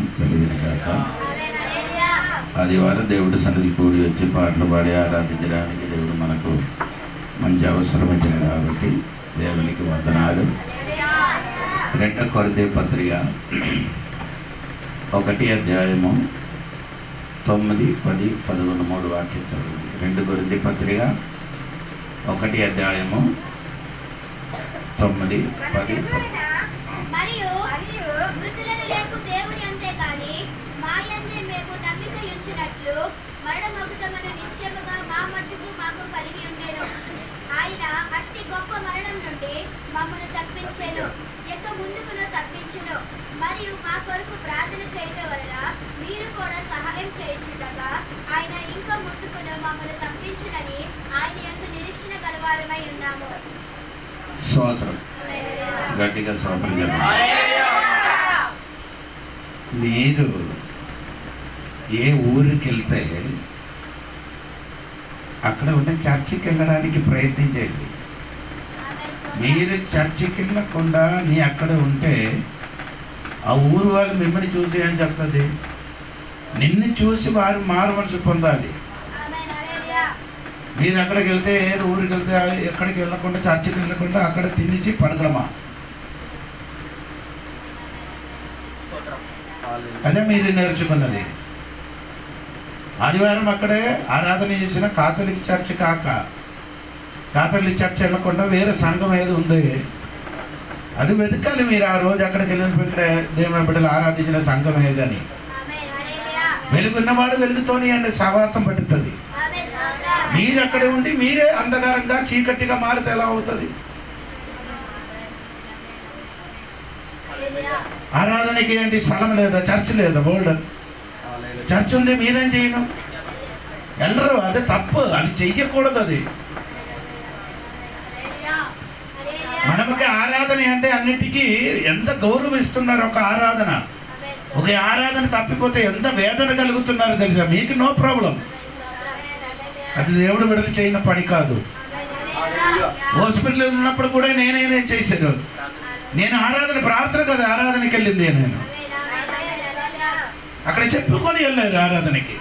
కలిగిన కాక ఆదివారం దేవుడి సన్నిధి కూడి వచ్చి పాటలు పాడి ఆరాధించడానికి దేవుడు మనకు మంచి అవసరం ఇచ్చింది కాబట్టి దేవునికి వందనాలు రెండో కొరతే పత్రిక ఒకటి అధ్యాయము తొమ్మిది పది పదకొండు మూడు వాక్యం చదువుతుంది రెండు కొరింది పత్రిక ఒకటి అధ్యాయము తొమ్మిది పది పది. మరియు మృతులను లేకు దేవుని అంతే కాని మా యందే మేము నమ్మిక ఉంచినట్లు మరణమగుతమను నిశ్చయముగా మా మట్టుకు మాకు కలిగి ఉండేను ఆయన అట్టి గొప్ప మరణం నుండి మమ్మను తప్పించెను ఎక్క ముందుకును తప్పించును మరియు మా కొరకు ప్రార్థన చేయడం వలన మీరు కూడా సహాయం చేయించుండగా ఆయన ఇంకా ముందుకును మమ్మల్ని తప్పించునని ఆయన యొక్క నిరీక్షణ గలవారమై ఉన్నాము స్తోత్రం గట్టిగా స్తోత్రం చెప్పండి మీరు ఏ ఊరికి వెళ్తే అక్కడ ఉన్న చర్చికి వెళ్ళడానికి ప్రయత్నించండి మీరు చర్చికి వెళ్ళకుండా నీ అక్కడ ఉంటే ఆ ఊరు వాళ్ళు మిమ్మల్ని చూసి ఏం చెప్తుంది నిన్ను చూసి వారు మారుమనసు పొందాలి ఆమేన్ హల్లెలూయా మీరు అక్కడికి వెళ్తే ఏదో ఊరికి వెళ్తే ఎక్కడికి వెళ్ళకుండా చర్చికి వెళ్ళకుండా అక్కడ తినేసి పడగలమా అదే మీరు నేర్చుకున్నది ఆదివారం అక్కడే ఆరాధన చేసిన కాథలిక్ చర్చ్ కాక కాథలిక్ చర్చ్ వెళ్ళకుండా వేరే సంఘం ఏది ఉంది అది వెతకాలి మీరు ఆ రోజు అక్కడికి వెళ్ళిన ఇక్కడ దేవుని బిడ్డలు ఆరాధించిన సంఘం ఏదని ఆమేన్ హల్లెలూయా వెలుగున్నవాడు వెలుగుతోని అనే సవాసం పట్టుతుంది ఆమేన్ స్తోత్రం మీరు అక్కడ ఉండి మీరే అంధకారంగా చీకటిగా మారితే ఎలా అవుతుంది హల్లెలూయా ఆరాధనకి ఏంటి స్థలం లేదా చర్చ్ లేదా బోల్డ్ చర్చ్ ఉంది మీరేం చేయను వెళ్ళరు అది తప్పు అది చెయ్యకూడదు అది హల్లెలూయా మనకి ఆరాధన అంటే అన్నిటికీ ఎంత గౌరవిస్తున్నారు ఒక ఆరాధన ఆమేన్ ఒక ఆరాధన తప్పిపోతే ఎంత వేదన కలుగుతున్నారో తెలుసా మీకు నో ప్రాబ్లం అది దేవుడు విడుదల చేయని పని కాదు హాస్పిటల్ ఉన్నప్పుడు కూడా నేనేనే చేశాను నేను ఆరాధన ప్రార్థన కదా ఆరాధనకి వెళ్ళింది నేను అక్కడ చెప్పుకొని వెళ్ళారు ఆరాధనకి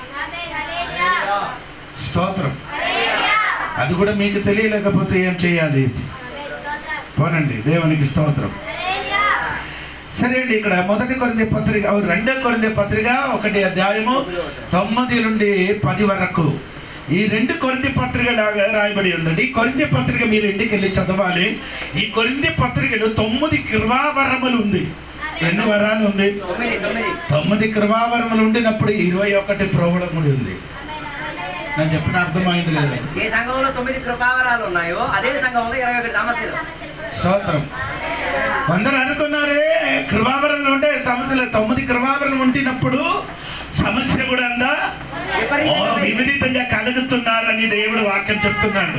స్తోత్రం అది కూడా మీకు తెలియలేకపోతే ఏం చేయాలి పోనండి దేవునికి స్తోత్రం సరే అండి ఇక్కడ మొదటి కొరింది పత్రిక ఓ, రెండో కొరింది పత్రిక ఒకటి అధ్యాయము తొమ్మిది నుండి పది వరకు ఈ రెండు కొరింది పత్రిక లాగా రాయబడి ఉందండి ఈ కొరింది పత్రిక మీరు ఇంటికి వెళ్ళి చదవాలి ఈ కొరింది పత్రికలో తొమ్మిది కృపావరములు ఉంది ఎన్ని వరాలు ఉంది తొమ్మిది తొమ్మిది తొమ్మిది కృపావరములు ఉండినప్పుడు ఇరవై ఒకటి ప్రోగుడములు ఉంది నేను చెప్పిన అర్థమైంది లేదా ఏ సంఘంలో తొమ్మిది కృపావరాలు ఉన్నాయో అదే సంఘంలో ఇరవై ఒకటి సమస్యలు స్తోత్రం కొందరు అనుకున్నారే కృపావరణలు ఉంటే సమస్యలు తొమ్మిది కృపావరణలు ఉంటినప్పుడు సమస్య కూడా అందా ఓ విపరీతంగా విపరీతంగా కలుగుతున్నారని దేవుడు వాక్యం చెప్తున్నాడు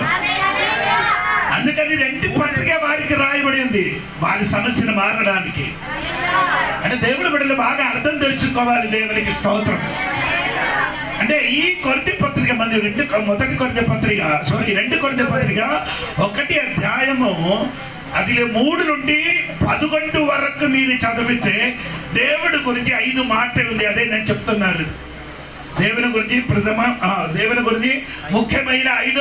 అందుకని రెండు పత్రిక వారికి రాయబడి ఉంది వారి సమస్యను మారడానికి అంటే దేవుడి బిడ్డలు బాగా అర్థం తెలుసుకోవాలి దేవునికి స్తోత్రం అంటే ఈ కొరత పత్రిక మంది రెండు మొదటి కొరత పత్రిక సారీ రెండు కొరత పత్రిక ఒకటి అధ్యాయము అది మూడు నుండి పదకొండు వరకు మీరు చదివితే దేవుడి గురించి ఐదు మాటలు ఉంది అదే నేను చెప్తున్నాను దేవుని గురించి ప్రథమ ఆ, దేవుని గురించి ముఖ్యమైన ఐదు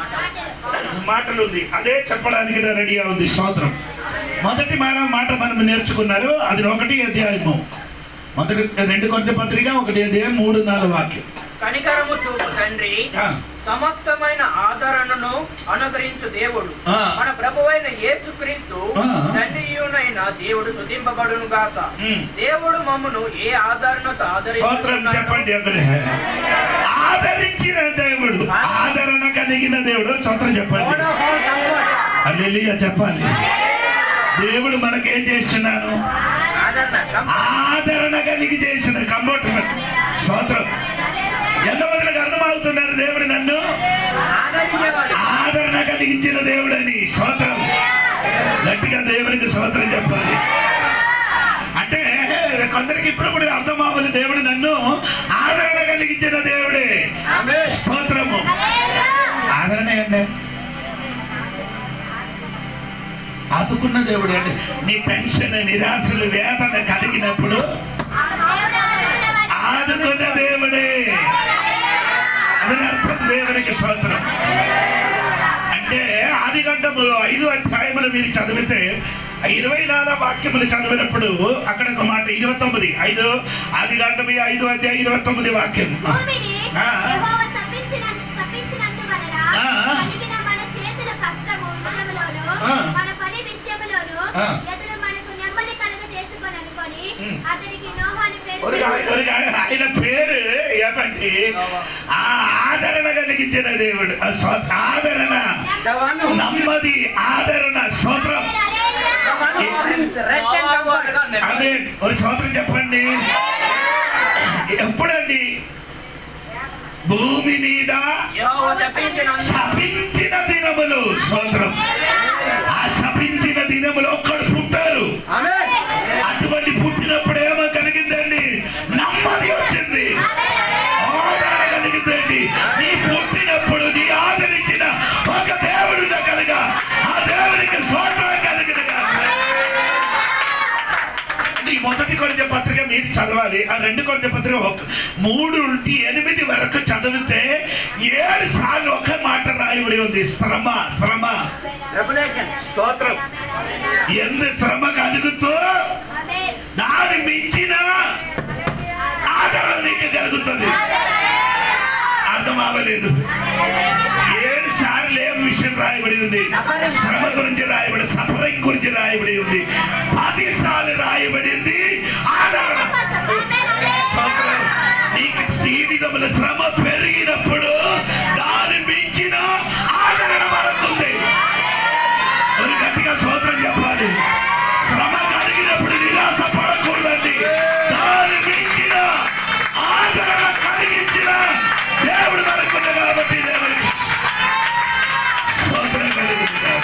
మాటలు ఉంది అదే చెప్పడానికి నేను రెడీగా ఉంది స్తోత్రం మొదటి మన మాట మనం నేర్చుకున్నారు అది ఒకటి అధ్యాయము మొదటి రెండు కొత్త పత్రిక ఒకటి అధ్యాయం మూడు నాలుగు వాక్యం కనికరము చూపు తండ్రి ఆ, సమస్తమైన ఆదరణను అనుగ్రహించు దేవుడు ఆ. మన ప్రభువైన యేసుక్రీస్తు ఆ. తండ్రియునైన దేవుడు స్తుతింపబడును గాక ఉమ్. దేవుడు మమ్మను ఏ ఆదరణతో స్తోత్రం చెప్పండి అక్కడే ఆదరించిన దేవుడు ఆదరణ కలిగిన దేవుడు స్తోత్రం చెప్పండి అల్లెలియా చెప్పాలి దేవుడు మనకేం చేస్తున్నాను ఆదరణ కం- ఆదరణ కలిగి చేసిన కంప్యూటర్ స్తోత్రం ఎంతమందికి అర్థమవుతున్నారు దేవుడు నన్ను ఆదరించేవాడు ఆదరణ కలిగించిన దేవుడని స్తోత్రం గట్టిగా దేవునికి స్తోత్రం చెప్పాలి అంటే కొందరికి ఇప్పుడు కూడా అర్థం అవ్వాలి దేవుడు నన్ను ఆదరణ కలిగించిన దేవుడే స్తోత్రము ఆదరణ ఏంటి ఆదుకున్న దేవుడు అంటే నీ పెన్షన్ నిరాశలు వేదన కలిగినప్పుడు కాండములు ఐదు అధ్యాయములు మీరు చదివితే ఆ ఇరవై నాలుగు వాక్యములు చదివినప్పుడు అక్కడ ఒక మాట ఇరవై తొమ్మిది ఐదు ఆది కాండమి ఐదు అధ్యాయం ఇరవై తొమ్మిది వాక్యం భూమిని ఆ. యెహోవా శపించిన శపించినందువలన ఆ. కలిగిన మన చేతుల కష్టము విషయములోను ఆ. మన పని విషయములోను ఆ. ఎదుడు మనకు నెమ్మది కలుగ చేసుకొని అనుకొని ఉమ్. అతనికి నోహ అని పేరు ఒక ఆయన- పెట్టాడు. ఒక ఆయన- ఆయన పేరు ఏమంటే ఆ ఆదరణ కలిగించిన దేవుడు ఆ సో- ఆదరణ నమ్మది ఆదరణ సోత్రం రెస్ట్ అండ్ కంఫర్ట్ అదే ఒక సోత్రం చెప్పండి ఎప్పుడండి భూమి మీద యెహోవా శపించిన శపించిన దినములు సోత్రం ఆ శపించిన దినములు ఒక్కడు పుట్టారు ఆమేన్ అటువంటి పుట్టినప్పుడు ఏమో కలిగిందండి నెమ్మది వచ్చింది ఆదరణ కలిగిందండి నీ పుట్టినప్పుడు నీ ఆదరించిన ఒక దేవుడు కనుక ఆ దేవునికి సోదరం కలిగినగా ఈ మొదటి కొరింథీ పత్రిక మీరు చదవాలి ఆ రెండు కొరింథీ పత్రిక ఒక మూడు నుండి ఎనిమిది వరకు చదివితే ఏడు సార్లు ఒక మాట రాయబడి ఉంది శ్రమ శ్రమ రెవల్యూషన్ స్తోత్రం ఎంత శ్రమ కలుగుతూ ఆమేన్. దాని మించిన ఆదరణ నీకు కలుగుతుంది అర్థం అవ్వలేదు ఏడు సార్లు ఏం విషయం రాయబడి ఉంది శ్రమ గురించి రాయబడి సఫరింగ్ గురించి రాయబడి ఉంది పది సార్లు రాయబడింది ఆదరణ స్తోత్రం. నీకు జీవితంలో శ్రమ పెరిగినప్పుడు దాని మించిన ఆదరణ మనకుంది ఒక గట్టిగా స్తోత్రం చెప్పాలి శ్రమ కలిగినప్పుడు నిరాశ పడకూడదండి దాని మించిన ఆదరణ కలిగించిన దేవుడు మనకుంది కాబట్టి దేవుడికి స్తోత్రం కలుగుతుంది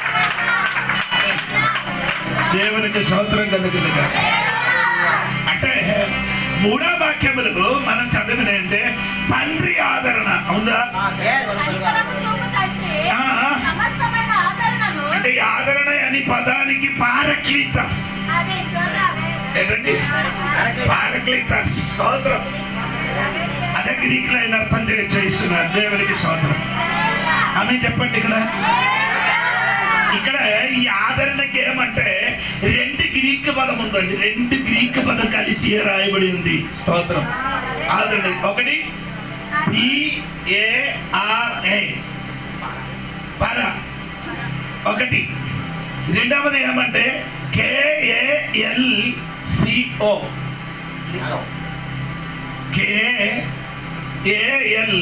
దేవునికి స్తోత్రం కలుగుతుంది అంటే మూడో వాక్యములు మనం చదివిన అంటే తండ్రి ఆదరణ అవుందా కనికరము చూపుతంటే ఆ. సమస్తమైన ఆదరణను అంటే ఈ ఆదరణ అని పదానికి పారక్లీత ఆమేన్. స్తోత్రం. ఏంటండి పారక్లీత సోదరం అదే గ్రీక్ లో ఆయన అర్థం చే- చేస్తున్నారు దేవునికి సోదరం ఆమె చెప్పండి ఇక్కడ ఇక్కడ ఈ ఆదరణకి ఏమంటే రెండు గ్రీక్ పదం ఉందండి రెండు గ్రీక్ పదం కలిసి రాయబడి ఉంది స్తోత్రం ఆదరణ ఒకటి పిఏఆర్ఏ పర ఒకటి రెండవది ఏమంటే కేఏఎల్ సిఓ కేఏఎల్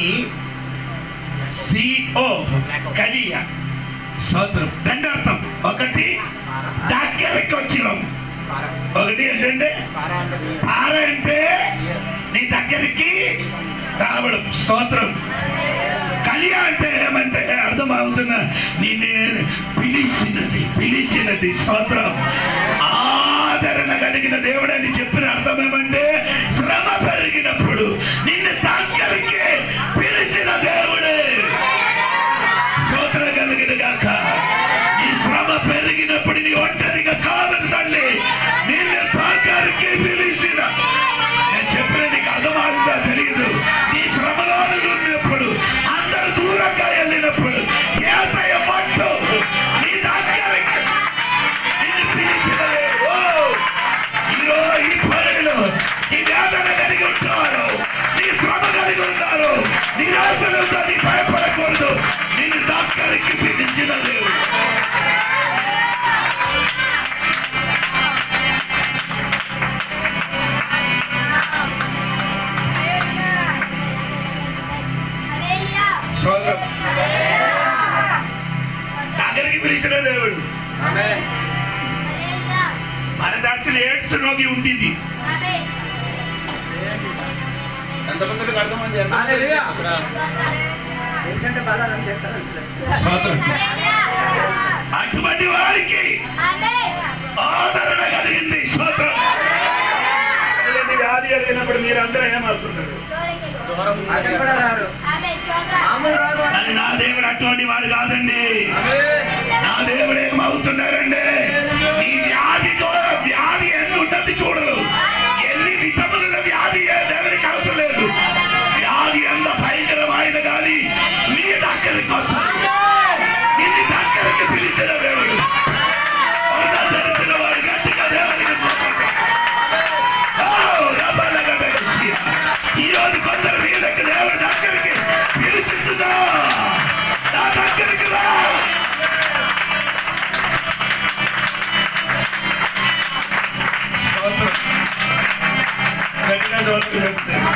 సిఓ కలియ స్తోత్రం రెండు అర్థం ఒకటి దగ్గరికి వచ్చినాం ఒకటి ఏంటంటే పార అంటే నీ దగ్గరికి రావడం స్తోత్రం కలియ అంటే ఏమంటే అర్థం అవుతున్నా నిన్ను పిలిచినది పిలిచినది స్తోత్రం ఆదరణ కలిగిన దేవుడు అని చెప్పిన అర్థం ఏమంటే శ్రమ పెరిగినప్పుడు నిన్ను దగ్గరికి పిలిచిన దేవుడే స్తోత్రం కలిగిన గాక నీ శ్రమ పెరిగినప్పుడు నీ ఒంటరిగా కాదని తల్లి నిన్ను దగ్గరికి పిలిచిన నేను చెప్పిన నీకు అర్థమవుతుందా తెలియదు నీ శ్రమలో ఉన్నప్పుడు అందరు దూరంగా వెళ్ళినప్పుడు ఏసయ్య మట్టు నీ దగ్గరికి నిన్ను పిలిచినదే ఓ ఈరోజు ఈ పనిలో నీ వేదన కలిగి ఉంటారు నీ శ్రమ కలిగి ఉన్నారు నిరాశలతో నీ భయపడకూడదు నిన్ను దగ్గరికి పిలిచిన దేవుడు హల్లెలూయా. సోదరం హల్లెలూయా. దగ్గరికి పిలిచిన దేవుడు ఆమేన్ హల్లెలూయా. మన చర్చలు ఏడ్స్ రోగి ఉండేది ఆమేన్. ఎంతమందికి అర్థమైంది హల్లెలూయా. స్తోత్రం. ఎందుకంటే బలాలు చేస్తారు సోదరం హల్లెలూయా. అటువంటి వారికి ఆమేన్. ఆదరణ కలిగింది సోదరం ఇలాంటి వ్యాధి కలిగినప్పుడు మీరందరూ ఏమవుతున్నారు దూరం వెళ్ళు. అక్కడ కూడా రారు ఆమేన్. స్తోత్రం. మామూలు రారు కానీ నా దేవుడు అటువంటి వాడు కాదండి నా దేవుడు ఏమవుతున్నారండి నీ వ్యాధితో వ్యాధి ఎన్ని ఉన్నది చూడరు ఎన్ని విధముల వ్యాధి ఏ దేవునికి అవసరం లేదు వ్యాధి ఎంత భయంకరమైన కానీ నీ దగ్గరికి వస్తుంది నిన్ను దగ్గరికి పిలిచి దోస్తులు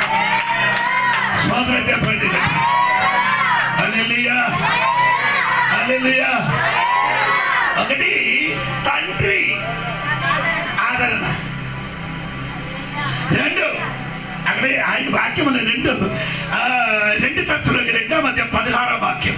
సోదరం చెప్పండి హల్లెలూయా హల్లెలూయా ఒకటి తండ్రి ఆదరణ రెండు అక్కడ ఆయన వాక్యం ఉంది రెండు ఆ, రెండు తత్సలోకి రెండో మధ్య పదహారో వాక్యం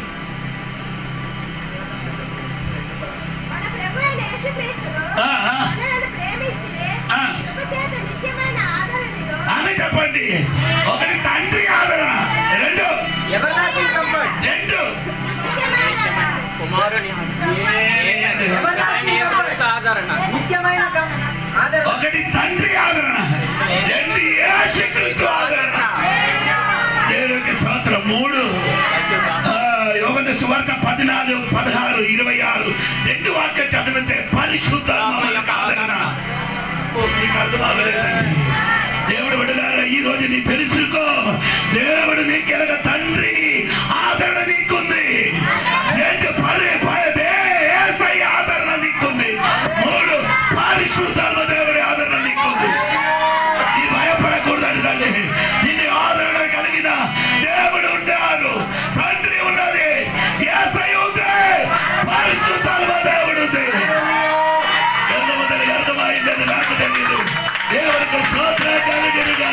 మన ప్రభు అయిన యేసుక్రీస్తును ఆ, ఆ. మనలను ప్రేమించి ఆ. కృపచేత నిత్యమైన ఆదరణలో ఆమె చెప్పండి ఒకటి తండ్రి ఆదరణ రెండు ఎవరు నాకు కంఫర్ట్ రెండు నిత్యమైన కుమారుని ఎవరు నాకు ఆదరణ నిత్యమైన కం- ఆదరణ ఒకటి తండ్రి ఆదరణ రెండు యేసుక్రీస్తు ఆదరణ దేవునికి స్తోత్రం మూడు ఆ, యోగన సువార్త పద్నాలుగు పదహారు ఇరవై ఆరు రెండు వాక్యం చదివితే పరిశుద్ధాత్మలకు ఆదరణ ఓ, మీకు అర్థం అవ్వలేదండి దేవుడు విడలారా ఈ రోజు నీ తెలుసుకో దేవుడు నీకెలగ తండ్రి ఆదరణ నీకుంది రెండు పరి పదే ఏసై ఆదరణ నీకుంది మూడు పరిశుద్ధాత్మ దేవుడి ఆదరణ నీకుంది నీ భయపడకూడదు తల్లి నిన్ను ఆదరణ కలిగిన దేవుడు ఉన్నారు తండ్రి ఉన్నది ఏసై ఉంది పరిశుద్ధాత్మ దేవుడు ఉంది ఎంతమందికి అర్థమైందని నాకు తెలియదు దేవుడికి స్తోత్ర కలిగినగా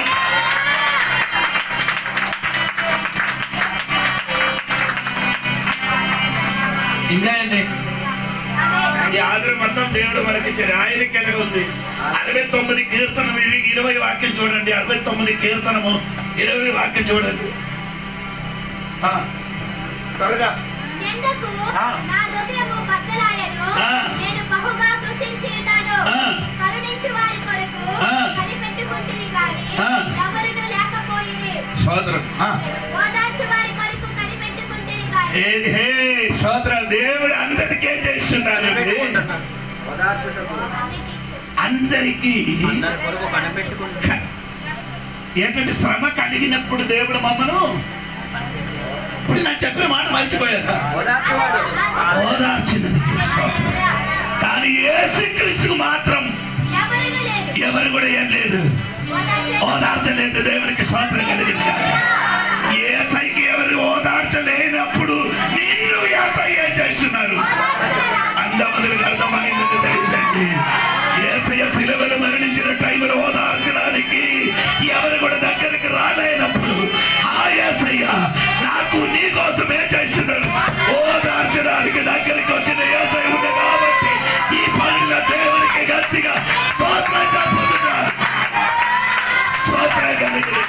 ఇంకా అండి ఈ ఆదరణ మొత్తం దేవుడు మనకిచ్చాడు ఆయనకి ఎలాగ ఉంది అరవై తొమ్మిది కీర్తనం ఇవి- ఇరవై వాక్యం చూడండి అరవై తొమ్మిది కీర్తనము ఇరవై వాక్యం చూడండి ఆ, త్వరగా ఎందుకు ఆ. నా హృదయము బద్దలాయను ఆ. నేను బహుగా కృషించి ఉన్నాను ఆ. కరుణించు వారి కొరకు ఆ. కనిపెట్టుకుంటుంది గాని ఆ. ఎవరును లేకపోయింది సోదరం ఆ. ఓదార్చు వారి కొరకు కనిపెట్టుకుంటుంది గాని ఏ హే సోదర దేవుడు అందరికీ ఏం చేస్తున్నారండి ఓదార్చుటకు అందరికీ అందరి కొరకు కనిపెట్టుకుంటూ క- ఏంటంటే శ్రమ కలిగినప్పుడు దేవుడు మమ్మను ఇప్పుడు నాకు చెప్పిన మాట మర్చిపోయారు ఓదార్చువాడు ఓదార్చినది స్తోత్రం. కానీ యేసుక్రీస్తుకు మాత్రం ఎవరును లేదు ఎవరు కూడా ఏం లేదు ఓదార్చే ఓదార్చలేదు దేవునికి స్వాతంత్రం కలిగింది కాదు. ఏసైకి ఎవరు ఓదార్చలేనప్పుడు నిన్ను ఏసై ఏం చేస్తున్నారు అందమందికి అర్థమైందని తెలియదండి ఏసయ్య శిలవలు మరణించిన టైంలో ఓదార్చడానికి ఎవరు కూడా దగ్గరికి రాలేనప్పుడు ఆ ఏసయ్య నాకు నీ కోసం ఏం చేస్తున్నారు ఓదార్చడానికి దగ్గరికి వచ్చిన ఏసై ఉంది కాబట్టి ఈ పనుల దేవునికి గట్టిగా స్తోత్రం చెప్పుతున్నారు స్తోత్రం కలిగి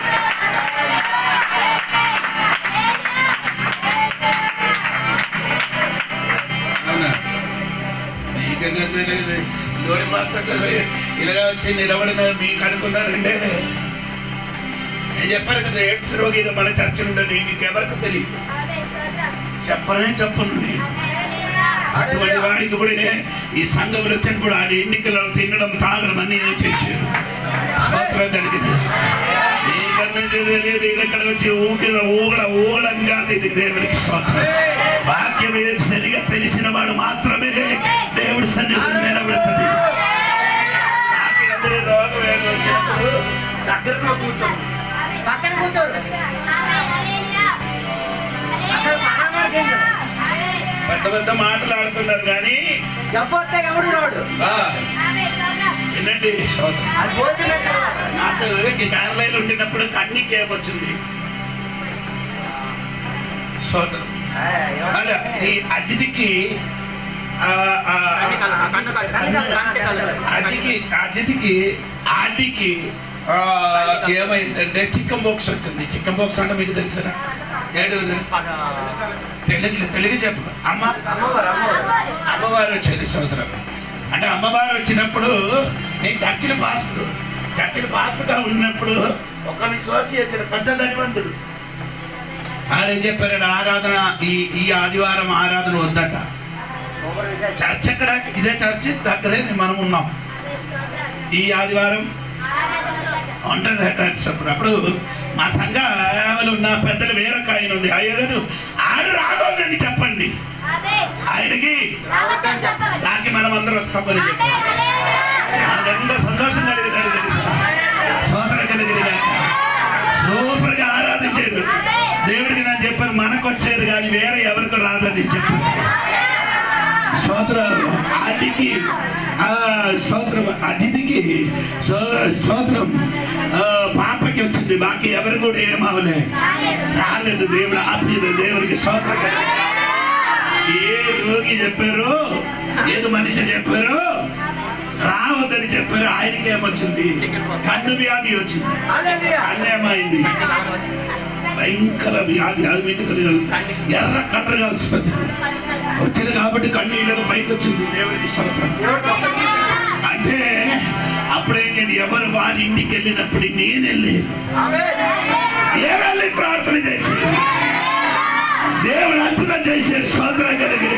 అవునా మీకగా తెలియదు లోని మాత్రం ఇలాగా వచ్చి నిలబడిన మీకు అనుకున్నారంటే నేను చెప్పాను కదా ఎయిడ్స్ రోగి మన చర్చ ఉండని మీకు ఎవరికి తెలియదు ఆమేన్ స్తోత్రం చెప్పనే చెప్పను నేను హల్లెలూయా అటువంటి వాడికి కూడా ఈ సంఘంలో వచ్చినప్పుడు ఆడి ఎన్నికలు తినడం తాగడం అన్ని ఏం చేశారు స్తోత్రం కలిగింది నీకన్నా తెలియదు ఇది ఇక్కడ వచ్చి ఊగిన ఊగడ ఊగడం కాదు ఇది దేవునికి స్తోత్రం వాక్యం ఏది సరిగా తెలిసిన వాడు మాత్రమే దేవుడి సన్నిధిని నిలబడుతుంది నాకు ఎదురు రోగం ఏదో వచ్చినప్పుడు దగ్గరలో కూర్చోండి పక్కన కూర్చోరు ఆమేన్ హల్లెలూయా అసలు పరామర్శించరు ఆమేన్ పెద్ద పెద్ద మాటలు ఆడుతున్నారు కానీ జబ్బు వస్తే ఎవడు రాడు ఆ, ఆమేన్ స్తోత్రం వినండి స్తోత్రం అది భోజనం పెట్టాలి నాకు కేరళలో ఉండినప్పుడు కన్నికి ఏమొచ్చింది స్తోత్రం అలా ఈ అజితికి ఆ, ఆ, కన్ను కలక, కన్ను కలక, కంటి కలక. అజికి అజితికి ఆటికి ఆ, ఏమైందంటే చిక్కం బాక్స్ వచ్చింది చిక్కం బాక్స్ అంటే మీకు తెలుసా ఏడు తెలుగు తెలుగు చెప్పు అమ్మ అమ్మవారు అమ్మవారు అమ్మవారు వచ్చేది సోదరం అంటే అమ్మవారు వచ్చినప్పుడు నేను చర్చిల పాస్టర్ చర్చిల పాస్టర్గా ఉన్నప్పుడు ఒకరిని సోసి వచ్చిన పెద్ద ధనవంతుడు ఆడేం చెప్పారు ఆరాధన ఈ ఈ ఆదివారం ఆరాధన వద్దట చర్చ్ ఎక్కడ ఇదే చర్చ్ దగ్గరే మనం ఉన్నాం ఆమేన్ స్తోత్రం ఈ ఆదివారం ఆరాధన వద్దట ఉంటుంది అప్పుడు అప్పుడు మా సంఘాలు ఉన్న పెద్దలు వేరొక ఆయన ఉంది అయ్యగారు ఆడు రాగోండి చెప్పండి ఆమేన్ ఆయనకి రావద్దని చెప్పవద్దు దానికి మనం అందరం వస్తామని చెప్పి ఆమేన్ హల్లెలూయా మనకు ఎంత సంతోషం కలిగిందని తెలుసా సోదర కలిగిన వాడికి ఆ సోదరం అతిథికి సో- సోదరం ఆ, పాపకి వచ్చింది బాకీ ఎవరు కూడా ఏమవలే రాలేదు దేవుడు ఆపలేదు దేవుడికి సోదరం ఏ రోగి చెప్పారు ఏదో మనిషి చెప్పారు రావద్దని చెప్పారు ఆయనకి ఏమొచ్చింది కన్ను వ్యాధి వచ్చింది హల్లెలూయా. కన్నేమైంది భయంకర వ్యాధి అది మీకు తెలియదు ఎర్ర కట్టగా వస్తుంది వచ్చింది కాబట్టి కన్నీళ్ళకు పైకి వచ్చింది దేవుడికి స్తోత్రం దేవుడు గొప్ప కీర్తి. అంటే అప్పుడేంటంటే ఎవరు వారి ఇంటికి వెళ్ళినప్పుడు నేను వెళ్ళి ఆమేన్. ఏ వెళ్ళి ప్రార్థన చేసి దేవుడు అద్భుతం చేశారు స్తోత్రం కలిగిన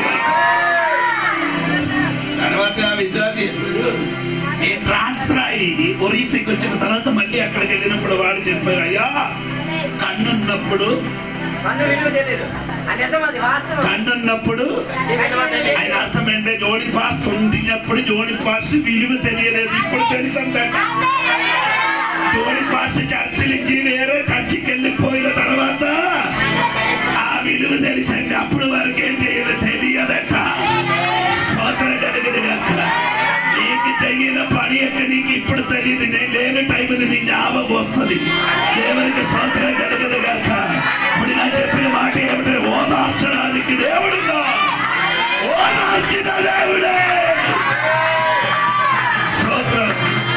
తర్వాత విశ్వాసి నేను ట్రాన్స్ఫర్ అయ్యి ఒరిస్సాకి వచ్చిన తర్వాత మళ్ళీ అక్కడికి వెళ్ళినప్పుడు వాడు చెప్పారు అయ్యా కన్నున్నప్పుడు కన్ను విలువ తెలియదు అది నిజం అది వాస్తవం కన్నున్నప్పుడు ఈ విలువ తెలియదు. ఆయన అర్థం ఏంటంటే జోడి పాస్ట్ ఉండినప్పుడు జోడి పాస్ట్ విలువ తెలియలేదు ఇప్పుడు తెలుసు అంటాడు జోడి పాస్ట్ చర్చి నుంచి వేరే చర్చికి వెళ్ళిపోయిన తర్వాత ఆ విలువ తెలిసండి అప్పుడు వరకు ఏం చేయాలో తెలియదట స్తోత్రం కలిగిన గాక నీకు చెయ్యిన పని యొక్క నీకు ఇప్పుడు తెలియదు నేను లేని టైంలో నీ జ్ఞాపకం వస్తుంది దేవునికి స్తోత్రం కలిగిన గాక ఇప్పుడు నా చెప్పిన మాట ఏమిటంటే ఓదార్చడానికి దేవుడున్నా ఓదార్చిన దేవుడే స్తోత్రం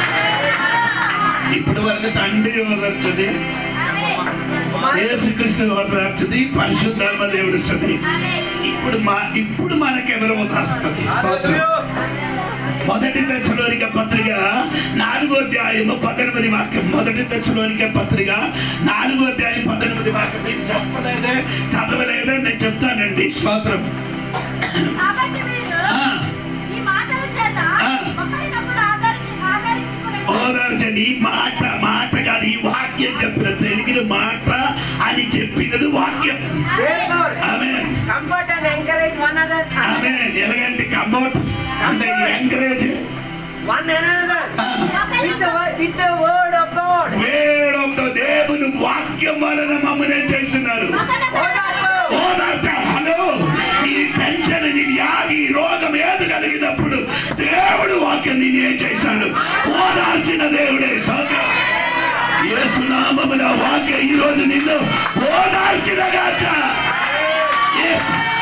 ఇప్పటి వరకు తండ్రి ఓదార్చది యేసుక్రీస్తు ఓదార్చది పరిశుద్ధాత్మ దేవుడు ఇస్తుంది ఇప్పుడు మా ఇప్పుడు మనకెవరు ఓదార్స్తుంది స్తోత్రం మొదటి దశలోనిక పత్రిక నాలుగో అధ్యాయము పద్దెనిమిది వాక్యం మొదటి దశలోనిక పత్రిక నాలుగో అధ్యాయం పద్దెనిమిది వాక్యం మీరు చెప్పలేదే చదవలేదే నేను చెప్తానండి స్తోత్రం కాబట్టి మీరు ఆ, ఈ మాటల చేత ఆ. ఒకరినొకరు ఆదరించి ఆదరించుకుని ఓదార్చండి ఈ మాట మాట కాదు ఈ వాక్యం చెప్పిన తెలుగులో మాట అని చెప్పినది వాక్యం Praise God. ఆమె Comfort and encourage one another. ఆమె ఎలాగంటే కమౌట్ అంటే encourage One another. With the, wo- with the word of God. వేడంతో దేవుని వాక్యం వలన మమ్మల్ని చేస్తున్నారు ఓదార్పు. ఓదార్చ హలో ఈ టెన్షన్ నీ వ్యాధి ఈ రోగం ఏది కలిగినప్పుడు దేవుడు వాక్యం నేను ఏం చేశాను ఓదార్చిన దేవుడే సోదరం యేసునామమున వాక్యం ఈ రోజు నిన్ను ఓదార్చిన గాక Yes.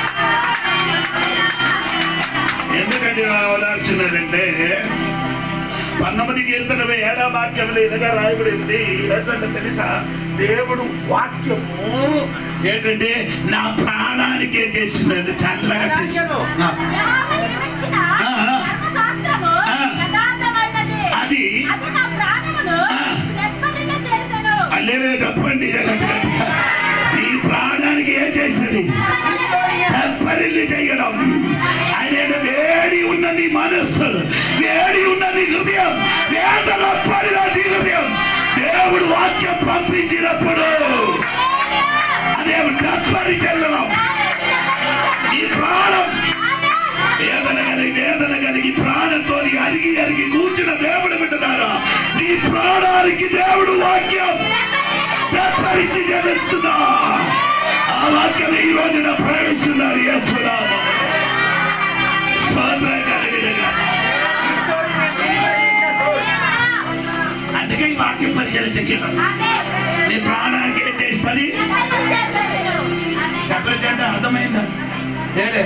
ఎందుకంటే ఇలా ఓదార్చినదంటే పంతొమ్మిది కీర్తన ఏడా వాక్యంలో ఇలాగా రాయబడింది ఏంటంటే తెలుసా దేవుడు వాక్యము ఏంటంటే నా ప్రాణానికి ఏం చేసినది చల్లగా చేసింది ఆ. యెహోవా నియమించిన ఆ. ధర్మశాస్త్రము ఆ. యథార్థమైనది. అది అది నా ప్రాణమును ఆ. నెమ్మదిన చేసెను. అల్లేలే చెప్పండి ఈ ప్రాణానికి ఏం చేసేది పరిల్లి చేయడం ఆయన వేడి ఉన్న నీ మనస్సు వేడి ఉన్న నీ హృదయం వేదన పడిన నీ హృదయం దేవుడు వాక్యం పంపించినప్పుడు అదే కప్పరి చెల్లడం ఈ ప్రాణం వేదన కలిగి వేదన కలిగి ప్రాణంతో అరిగి అరిగి కూర్చున్న దేవుడు వింటున్నారా నీ ప్రాణానికి దేవుడు వాక్యం తెప్పరించి జపిస్తున్నా ఆ వాక్యం ఈ రోజున ప్రయాణిస్తున్నారు యేసునామం స్వాతంత్రం కలిగినగా అందుకే ఈ వాక్యం పరిచయం చెయ్యడం నీ ప్రాణానికి ఏం చేస్తుంది చెప్పండి అర్థమైందా ఏడే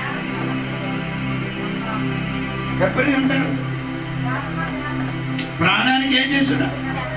చెప్పండి అంటారు ప్రాణానికి ఏం చేస్తున్నా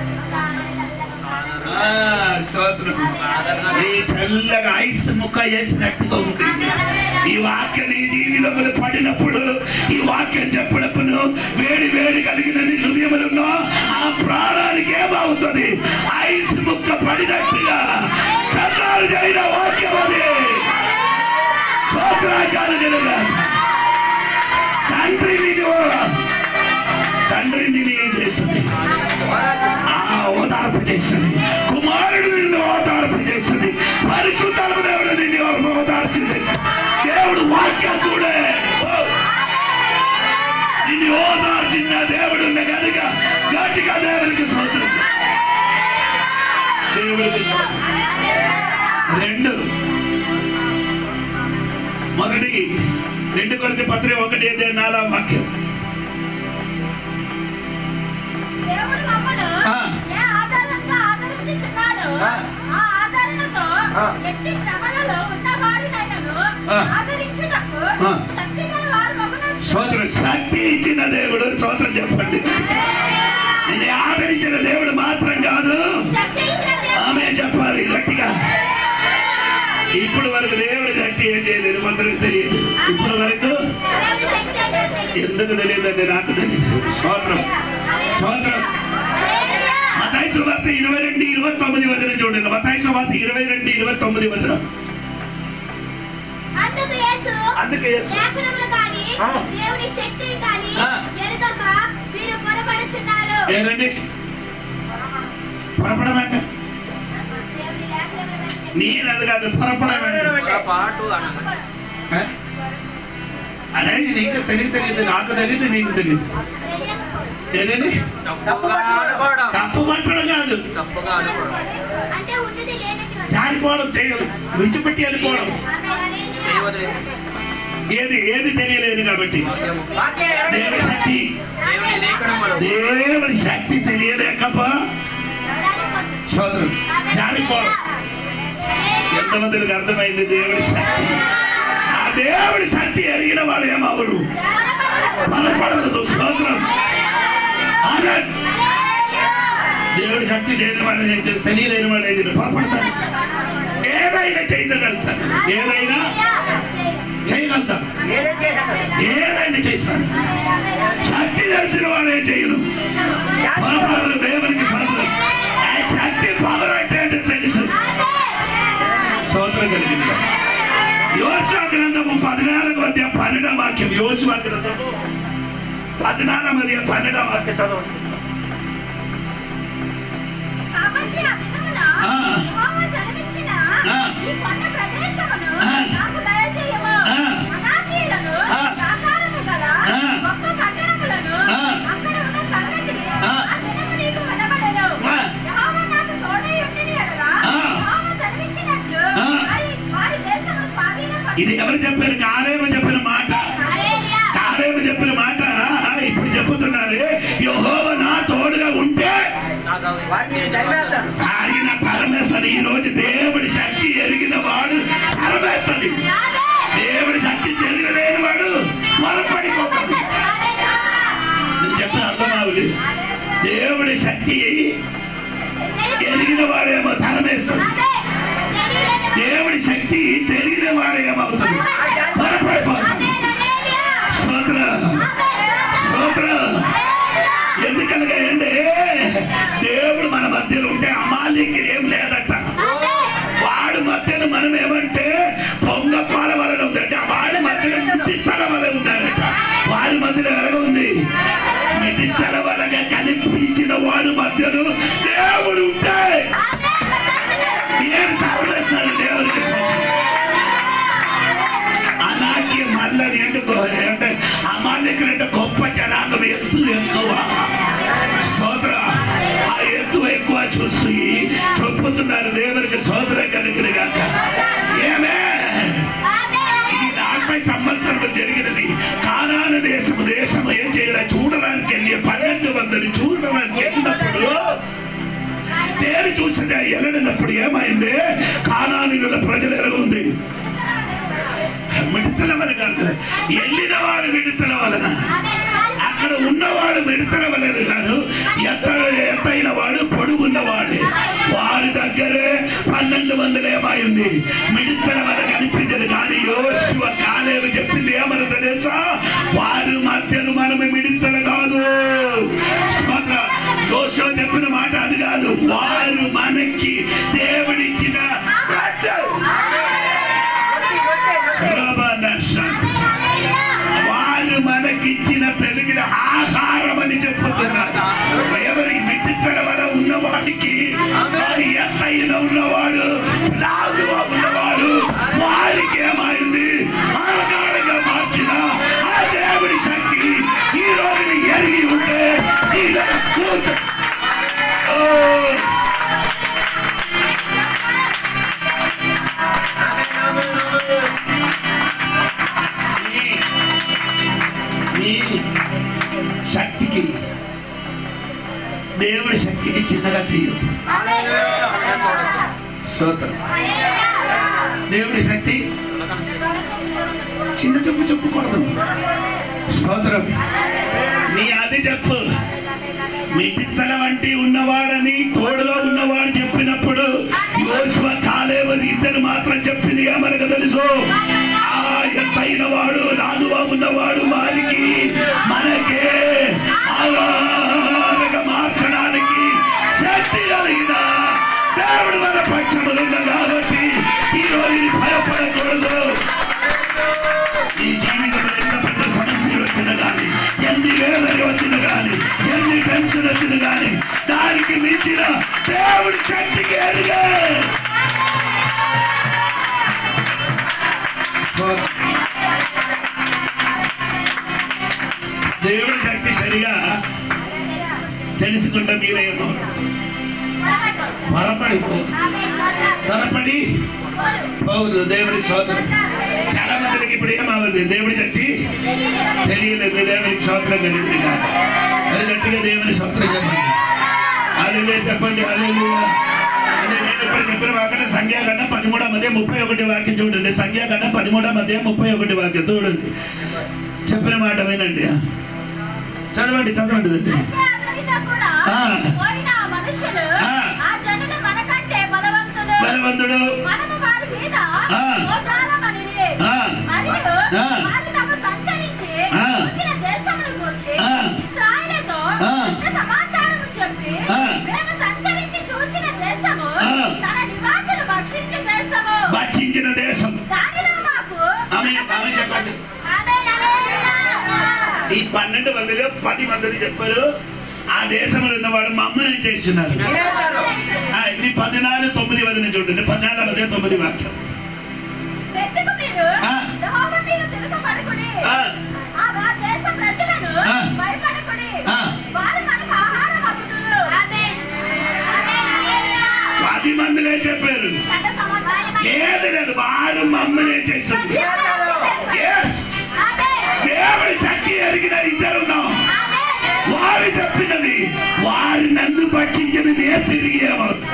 ఆ, స్తోత్రం ఈ చల్లగా ఐస్ ముక్క వేసినట్టుగా ఉంది ఈ వాక్యం నీ జీవితంలో పడినప్పుడు ఈ వాక్యం చెప్పినప్పుడు వేడి వేడి కలిగిన నీ హృదయములను ఆ ప్రాణానికి ఏమవుతుంది ఐస్ ముక్క పడినట్టుగా చల్లారు చేయన వాక్యం అది స్తోత్రాకాలు కలుగా తండ్రి నిన్ను తండ్రి నిన్ను ఏం చేస్తుంది ఆ ఓదార్పు చేస్తుంది కుమారుడు నిన్ను ఓదార్పు చేస్తుంది పరిశుద్ధాత్మ దేవుడు నిన్ను ఓదార్పు చేస్తుంది దేవుడు వాక్యం కూడా నిన్ను ఓదార్చిన దేవుడు ఉన్న కనుక గట్టిగా దేవుడికి సోదరు దేవుడికి స్తోత్రం. రెండు మొదటి రెండు కొరిత పత్రిక ఒకటి అయితే నాలా వాక్యం ఎందుకు తెలియదండి నాకు తెలియదు స్తోత్రం స్తోత్రం మతాయి వార్త ఇరవై రెండు ఇరవై తొమ్మిది వచనం చూడండి మతాయి వార్త ఇరవై రెండు ఇరవై తొమ్మిది వచనం అందుకు యేసు అందుకే యేసు లేఖనములు కాని ఆ. దేవుని శక్తిని కాని ఆ. ఎరుగక మీరు పొరపడుచున్నారు ఏంటండి పొరపడమంట దేవుని లేఖనములు కాని శక్తి- నేను అది కాదు పొరపడమంట పాటు అన్నమాట ఏ? అదే నీకు తెలియదు తెలియదు నాకు తెలియదు నీకు తెలియదు తెలియకపోవడం. ఏంటండి తప్పుగా అనుకోవడం తప్పు పట్టడం కాదు తప్పుగా అనుకోవడం అంటే ఉన్నది లేనట్టుగా జారిపోవడం చేయదు విడిచిపెట్టి వెళ్ళిపోవడం ఆమె హల్లెలూయా. చేయవదిలేదు ఏది ఏది తెలియలేదు కాబట్టి వాక్యము వాక్యం దేవుని ఎరగలేదు. శక్తి దేవుని లేఖనములు దేవుని శక్తి తెలియలేకపో జారిపోతుంది. సోదరు ఆమె జారిపోవడం హల్లెలూయా. ఎంతమందికి అర్థమైంది దేవుడి శక్తి ఆ దేవుడి శక్తి ఎరిగిన వాడు ఏమవరు బలపడదు సోదరం ఆమెన్. దేవుడి శక్తి లేని వాడు ఏం చేస్తారు? తెలియలేని వాడు ఏం చేస్తారు? పొరపడతాడు ఏదైనా చేయగలుగుతారు ఏదైనా చేయగలుగుతారు ఏదేం చేయగలరు? ఏదైనా చేస్తాను శక్తి తెలిసిన వాడు ఏం చేయను పొరపడరు దేవునికి సోదరం ఆ శక్తి పవర్ అంటే ఏంటో తెలుసు సోదరం కలిగింది యోశా గ్రంథము పద్నాలుగు మధ్య పన్నెండవ వాక్యం యోశువ గ్రంథము పద్నాలుగు మధ్య పన్నెండవ వాక్యం చదవండి కాబట్టి ఆ దినమున ఆ. యెహోవా సెలవిచ్చిన ఆ. ఈ కొండ ప్రదేశమును ఆ. నాకు దయచేయము. ఆ. అనాథీయులను, ఆ. ప్రాకారము గల ఆ. గొప్ప పట్టణములను, ఆ. అక్కడ ఉన్న సంగతిని ఆ. ఆ దినము నీకు వినబడెను. ఆ. యెహోవా నాకు తోడై ఉండిన ఎడల, ఆ. యెహోవా సెలవిచ్చినట్లు ఆ. వారి- వారి దేశమును స్వాధీనపరచు. ఇది ఎవరు చెప్పారు కాలేమ చెప్పిన మాట హల్లెలూయా. కాలేమ చెప్పిన మాట ఇప్పుడు చెప్పుతున్నారు యహోవ నా తోడుగా ఉంటే నాకు వారిని తరిమేస్తాను. ఆయన పరమేశ్వరు ఈ రోజు దేవుడి శక్తి ఎరిగిన వాడు పరమేశ్వరి ఆమేన్. దేవుడి శక్తి తెలియలేని వాడు మరపడిపోతాడు హల్లెలూయా. నేను చెప్పిన అర్థమావులు దేవుడి శక్తి ఎరిగిన వాడేమో తరమేస్తాడు ఆమేన్. తెలియలేని దేవుడి శక్తి తెలియని వాడు ఏమవుతుంది మరపడిపోతాడు ఆమేన్. హల్లెలూయా. స్తోత్ర స్తోత్ర ఎందుకనగా ఏంటి దేవుడు మన మధ్యలో ఉంటే అమాలికి ఏం లేదట వాడు మధ్యలో మనం ఏమంటే పొంగ పాల వలన ఉందంటే వాడి మధ్యలో మిట్టిస్తల వలన ఉండాలట వారి మధ్యలో ఎలాగ ఉంది మిట్టిస్తల వలన కనిపించిన వాడు మధ్యలో దేవుడు ఉంటే ఏం తరవేస్తాడు దేవుడికి స్తోత్రం. అలాగే మళ్ళీ ఎందుకు అంటే అమాలికులంటే గొప్ప జనాంగం ఎత్తు ఎక్కువ సోదర ఆ ఎత్తు ఎక్కువ చూసి చెప్పుతున్నారు దేవునికి సోదరం కలిగిన గాక ఏమే ఇది నలభై సంవత్సరాలు జరిగినది కానాను దేశము దేశము ఏం చేయడం చూడడానికి వెళ్ళి పన్నెండు వందలు చూడడానికి వెళ్ళినప్పుడు తేరు చూసిన వెళ్ళడినప్పుడు ఏమైంది కానానుల ప్రజలు ఎలా ఉంది మిడతల వలన కాదు వెళ్ళిన వాడు మిడతల వలన అక్కడ ఉన్నవాడు మిడతల వలన కాదు ఎత్త ఎత్తైన వాడు పొడుగున్నవాడు వారి దగ్గరే పన్నెండు వందలు ఏమైంది మిడతల వలన కనిపించదు కానీ యోశివ కాలేవి చెప్పింది ఏమని తెలుసా వారి మధ్యను మనము మిడతలు కాదు స్తోత్ర యోశివ చెప్పిన మాట అది కాదు వారు మనకి దేవుడిచ్చిన రొట్టె. రొట్టె, రొట్టె. ప్రభానశాంతి. వారు మనకిచ్చిన తెలిగిన ఆహారం అని చెప్పుతున్నారు ఎవరికి మిట్టితల వల్ల ఉన్నవాడికి వారి ఎత్తైన ఉన్నవాడు లాగుగా ఉన్నవాడు వారికి ఏమైంది ఆహారంగా మార్చిన ఆ దేవుడి శక్తి ఈ రోజు ఎరిగి ఉంటే నీలో కూర్చో ఓ నీ శక్తికి దేవుడి శక్తికి చిన్నగా చేయొద్దు స్తోత్రం దేవుడి శక్తి చిన్న చెప్పు చెప్పుకూడదు స్తోత్రం నీ అది చెప్పు మీ పిత్తల వంటి ఉన్నవాడని తోడుగా ఉన్నవాడు చెప్పినప్పుడు యోశువ కాలేవని ఇద్దరు మాత్రం చెప్పింది ఏమనకు తెలుసు ఆ ఎత్తైన కలిగిన వాడు నాదువా ఉన్నవాడు వారికి మనకే ఆధారగా మార్చడానికి శక్తి కలిగిన దేవుడు మన పక్షములు కాబట్టి ఈ రోజు ఇది భయపడకూడదు ఈ జీవితంలో ఎంత పెద్ద సమస్యలు వచ్చిన కానీ ఎన్ని వేదనలు వచ్చిన కానీ ఎన్ని టెన్షన్ వచ్చిన కానీ దానికి మించిన దేవుడి శక్తికి ఎరుగే దేవుడి శక్తి సరిగా తెలుసుకుంటే మీరేమో త్వరపడి త్వరపడి పోదు దేవుడి సోదరు చాలా మందికి ఇప్పుడు ఏమవుతుంది దేవుడి శక్తి తెలియలేదు దేవునికి సోత్రం కలిగింది కాదు అది గట్టిగా దేవుని సోత్రం చెప్పండి అల్లెలే చెప్పండి అల్లెలుయా. అంటే నేను ఇప్పుడు చెప్పిన వాక్యం సంఖ్యాగండ పదిమూడో మధ్య ముప్పై ఒకటి వాక్యం చూడండి సంఖ్యాగండ పదిమూడో మధ్య ముప్పై ఒకటి వాక్యం చూడండి చెప్పిన మాట వినండి చదవండి చదవండి తండ్రి. అయితే అతనితో కూడా ఆ. పోయిన ఆ మనుషులు ఆ. ఆ జనులు మనకంటే బలవంతులు బలవంతుడు మనము వారి మీద ఆ. మోజాలమనిరి. ఆ. మరియు ఆ. వారు తాము సంచరించి ఆ. వచ్చిన దేశమును గూర్చి ఆ. ఇశ్రాయేలుతో ఆ. ఇంత సమాచారము చెప్పి ఆ. మేము సంచరించి చూచిన దేశము ఆ. తన నివాసులు భక్షించిన దేశము భక్షించిన దేశం దానిలో మాకు ఆమె ఆమె చెప్పండి ఆమేన్ హల్లెలూయా ఈ పన్నెండు మందిలో పది మందిని చెప్పారు ఆ దేశంలో ఉన్నవాడు మమ్మల్ని చేస్తున్నారు వినేస్తారు ఆ, ఇది పద్నాలుగు తొమ్మిది వదిన చూడండి పద్నాలుగు మధ్య తొమ్మిది వాక్యం పెట్టుకు మీరు ఆ. యెహోవా మీద తిరగబడుకుని ఆ, ఆ రా దేశ ప్రజలను ఆ. భయపడకుడి ఆ. వారు మనకు ఆహారం అమ్ముతున్నారు ఆమేన్ ఆమేన్ హల్లెలూయా పది మందిలే చెప్పారు చెడ్డ సమాచారం లేదు లేదు వారు మమ్మల్ని చేస్తుంది Yes! దేవుడి శక్తి ఎరిగిన ఇద్దరు ఉన్నాం వారు చెప్పినది వారు నన్ను పట్టించినది తిరిగి ఏమవుతుంది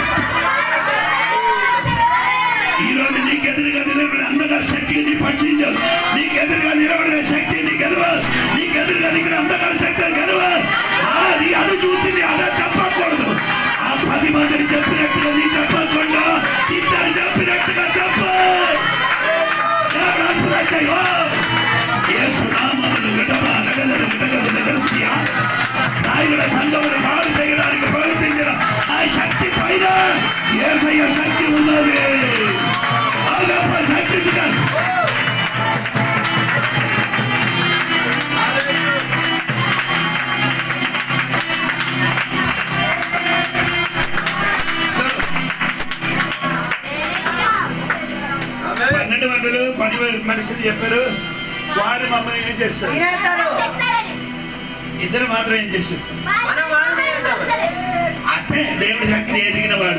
ఈ రోజు నీకు ఎదురుగా నిలబడిన అంధకార శక్తి నీ పట్టించదు నీకు ఎదురుగా నిలబడిన శక్తి నీ గెలువ నీకు ఎదురుగా నీకు అంధకార శక్తి గెలువ అది అది చూసి నీ అలా చెప్పకూడదు ఆ పది మందిని చెప్పినట్టుగా నీ చెప్పకుండా ఇద్దరు చెప్పినట్టుగా చెప్పు ఎవరు అద్భుతం యేసు నామములు విడమ నగదలు విడగలు నగస్య రాయుల సంఘములు పాడు చేయడానికి ప్రవర్తించిన ఆ శక్తి పైన ఏసయ్య శక్తి ఉన్నది ఆ గొప్ప శక్తి చూడండి. పన్నెండు వందలు పది మనుషులు చెప్పారు వారు మమ్మల్ని ఏం చేస్తారు వినేస్తారు ఇద్దరు మాత్రం ఏం చేశారు మనం వాళ్ళని అంటే దేవుడి శక్తిని ఎదిగిన వాడు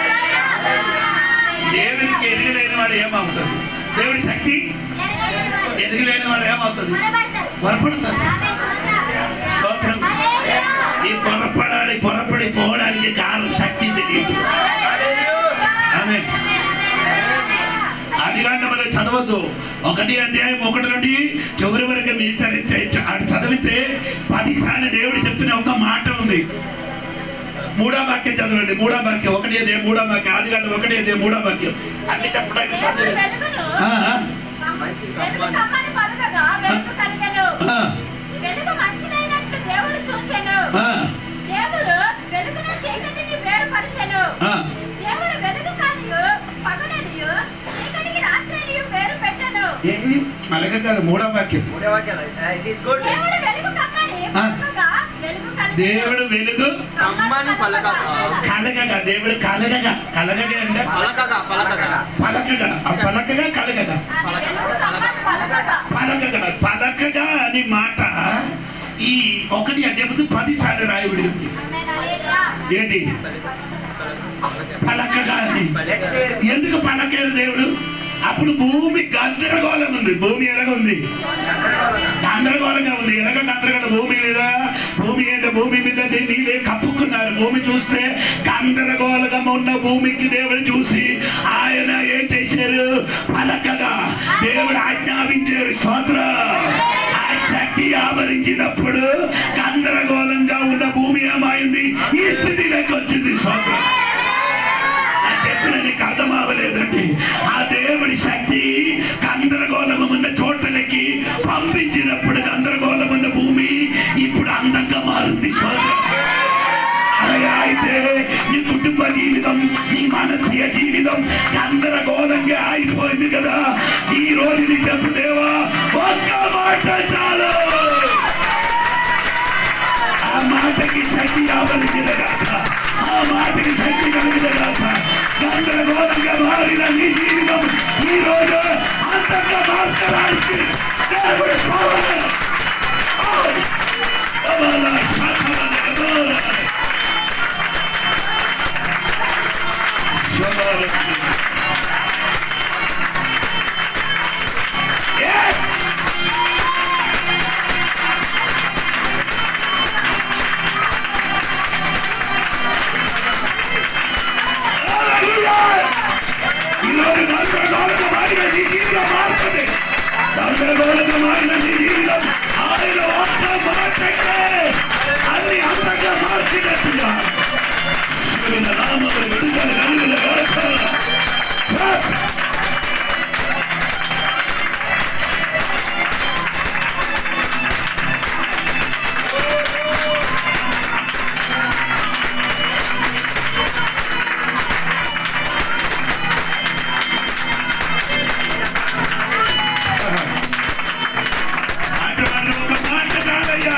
దేవుడికి ఎదిగలేని వాడు ఏమవుతుంది దేవుడి శక్తి ఎదిగలేని వాడు ఏమవుతుంది పొరపడతాడు స్తోత్రం ఈ పొరపడాలి పొరపడి పోవడానికి కారణం శక్తి తెలియదు ఆమె అది మనం చదవద్దు ఒకటి అధ్యాయం ఒకటి నుండి చివరి వరకు మీరు చదివితే చ- చదివితే పదిసార్లు దేవుడు చెప్పిన ఒక మాట ఉంది మూడో వాక్యం చదవండి మూడో వాక్యం ఒకటి అదే మూడో వాక్యం ఆది గంట ఒకటి అదే మూడో వాక్యం అన్ని చెప్పడానికి దేవుడు సాధ్యం లేదు. వెలుగును ఆ, వెలుగు కమ్మని పలుకగా వెలుగు కలిగెను ఆ, వెలుగు మంచిదైనట్లు దేవుడు చూచెను ఆ, దేవుడు వెలుగును చీకటిని వేరుపరచెను ఆ. దేవుడు వెలుగు కానియు పగలనియు చీకటికి రాత్రినియు వేరు పెట్టెను ఏంటి? అలాగే కాదు మూడో వాక్యం మూడో వాక్యాలు ఇట్ ఈస్ గుడ్ దేవుడు వెలుగు కమ్మని ఆ. పలుకగా వెలుగు కలిగెను దేవుడు వెలుగు కమ్మని పలకగా. కలగగా దేవుడు కలగగా కలగగా అంటే పలకగా పలకగా పలకగా ఆ పలకగా కలగగా వెలుగు కమ్మని పలుకగా పలకగా పలకగా అని మాట ఈ ఒకటి అధ్యాయం పది సార్లు రాయబడి ఉంది ఏంటి పలకగా అని లెట్ దేర్ ఎందుకు పలకారు దేవుడు అప్పుడు భూమి గందరగోళం ఉంది భూమి ఎలాగ ఉంది గందరగోళంగా ఉంది ఎలాగ గందరగోళం భూమి మీద భూమి ఏంటో భూమి మీద నీళ్ళే కప్పుకున్నారు భూమి చూస్తే గందరగోళంగా ఉన్న భూమికి దేవుడు చూసి ఆయన ఏం చేశారు పలకగా దేవుడు ఆజ్ఞాపించారు స్తోత్ర ఆ శక్తి ఆవరించినప్పుడు గందరగోళంగా ఉన్న భూమి ఏమైంది ఈ స్థితిలోకి వచ్చింది స్తోత్రం ఆ చెప్పిన నీకు అర్థం అవ్వలేదండి ఆ దేవుడి శక్తి గందరగోళం ఉన్న చోట అయితే నీ కుటుంబ జీవితం నీ మానసిక జీవితం గందరగోళంగా అయిపోయింది కదా ఈ రోజు నీ చెప్పు దేవా ఒక్క మాట చాలు ఆ మాటకి శక్తి కావలసిన గాక ఆ మాటకి శక్తి కలిగిన గాక గందరగోళంగా మారిన నీ జీవితం ఈ రోజు అంతంగా మార్చడానికి దేవుడు కావాలి Kabala, Kabala, Kabala. Kabala. Yes! Hallelujah! ఈరోజు గందరగోళంగా మారిన నీ జీవితం మారుతుంది గందరగోళంగా మారిన నీ జీవితం ఆయన ఒక్క మాటకే అన్ని అందంగా మార్చినట్టుగా శివుని నామములు విడుదల కలుగుల గాక. మాట మాట ఒక మాట కాదయ్యా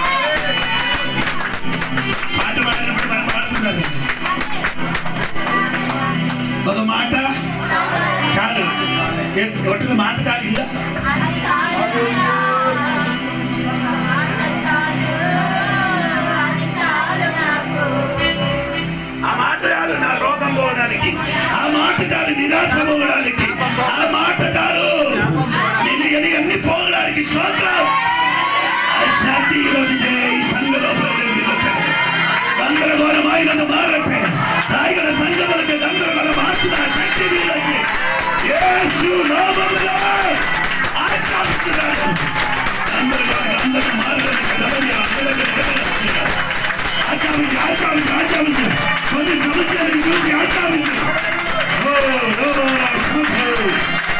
మాట మాడినప్పుడు మనం మాట్లాడాలి ఒక మాట కాదు ఏ- ఒకటి మాట కాదు ఇలా ఆ మాట చాలు నా రోగం పోవడానికి ఆ మాట చాలు నిరాశ పోవడానికి ఆ మాట చాలు నేను ఎన్ని అన్ని పోవడానికి స్తోత్రం ఆ శాంతి ఈ రోజు ఈ సంఘలో గందరగోళమైనది మారటే రాయగల సంఘములకి గందరగోళ మార్చిన శక్తి వీళ్ళకి యేసు నామములో ఆజ్ఞాపిస్తున్నాను గందరగోళం అందరూ మారడానికి గమని అందరికీ ఆచారించి ఆచారించి ఆచారించి కొన్ని సమస్యలను చూసి ఆచారించి ఓ ఓ ఓ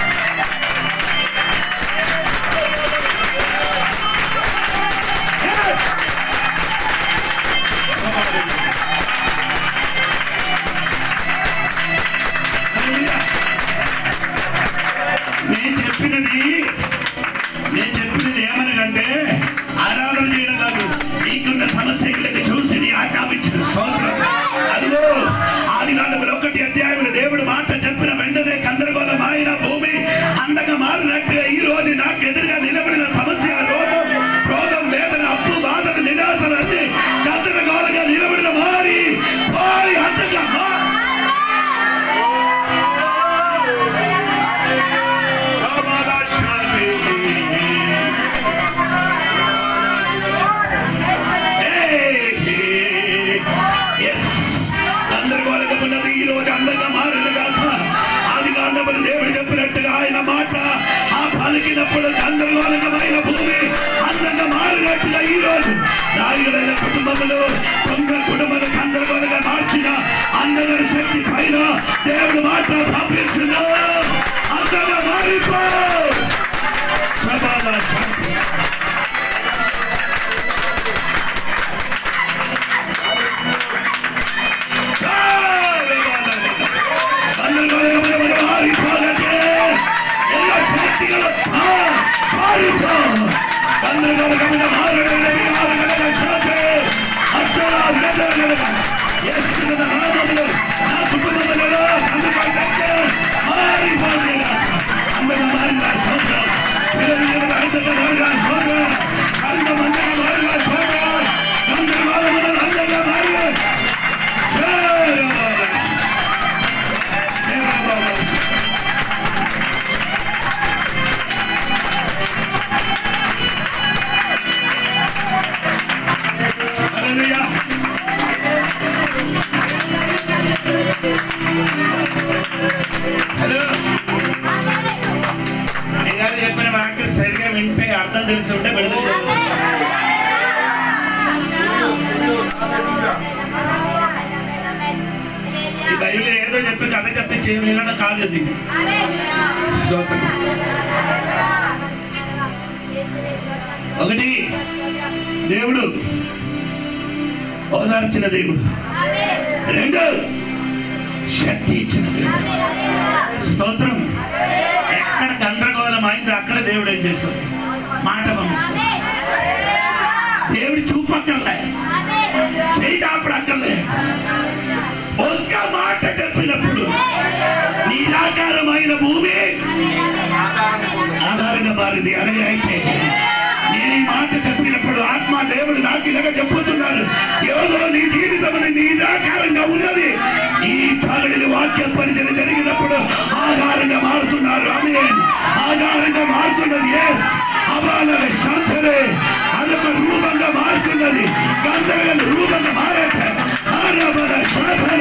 నేను చెప్పినది నేను చెప్పినది ఏమనగంటే ఆరాధన చేయడం కాదు నీకున్న సమస్యలకి చూసి నీ ఆజ్ఞాపించిన సోదరుడు అదిగో ఆది నాలుగులో ఒకటి అధ్యాయంలో దేవుడు మాట చెప్పిన వెంటనే గందరగోళం ఆయన భూమి అండగా మారినట్టుగా ఈ రోజు నాకు ఎదురుగా నిలబడిన సమస్య రోగం రోగం వేదన అప్పు బాధలు నిరాశలు అన్ని గందరగోళంగా నిలబడిన మారి మారి అంతగా మారి గందరగోళకమున్నది ఈ రోజు అందంగా మారిన కాక ఆది కాండములు దేవుడు చెప్పినట్టుగా ఆయన మాట ఆ పలికినప్పుడు గందరగోళకమైన భూమి అందంగా మారినట్టుగా ఈ రోజు నాయుడైన కుటుంబములు కొంత కుటుంబాలు గందరగోళంగా మార్చిన అందరి శక్తి పైన దేవుడు మాట పంపిస్తున్నా అందంగా మారిపో సమాధాన శాంతి Hallelujah. హలో అయ్యగారు చెప్పిన వాక్యం సరిగా వింటే అర్థం తెలిసి ఉంటే విడుదల జరుగుతుంది. ఈ బైబిల్ ఏదో చెప్పి కథ చెప్పి చేయడం కాదు ఇది ఒకటి దేవుడు ఓదార్చిన దేవుడు రెండు శక్తి ఇచ్చిన దేవుడు స్తోత్రం ఎక్కడ గందరగోళం అయిందో అక్కడ దేవుడు ఏం చేస్తాడు మాట పంపిస్తాడు దేవుడి చూపక్కర్లే చేయి చాపడక్కర్లే ఒక్క మాట చెప్పినప్పుడు నీరాకారమైన భూమి ఆధారంగా మారింది అలాగే అయితే నేను ఈ మాట చెప్పినప్పుడు ఆత్మ దేవుడు నాకు ఇలాగ చెప్పుతున్నారు ఏదో నీ జీవితం నిరాకారంగా ఉన్నది ఈ పగడిని వాక్య పరిచయం జరిగినప్పుడు ఆధారంగా మారుతున్నారు ఆమె ఆధారంగా మారుతున్నది ఎస్ అబాల శాంతలే అదొక రూపంగా మారుతున్నది గందరగల రూపంగా మారట ఆరబల శాంతల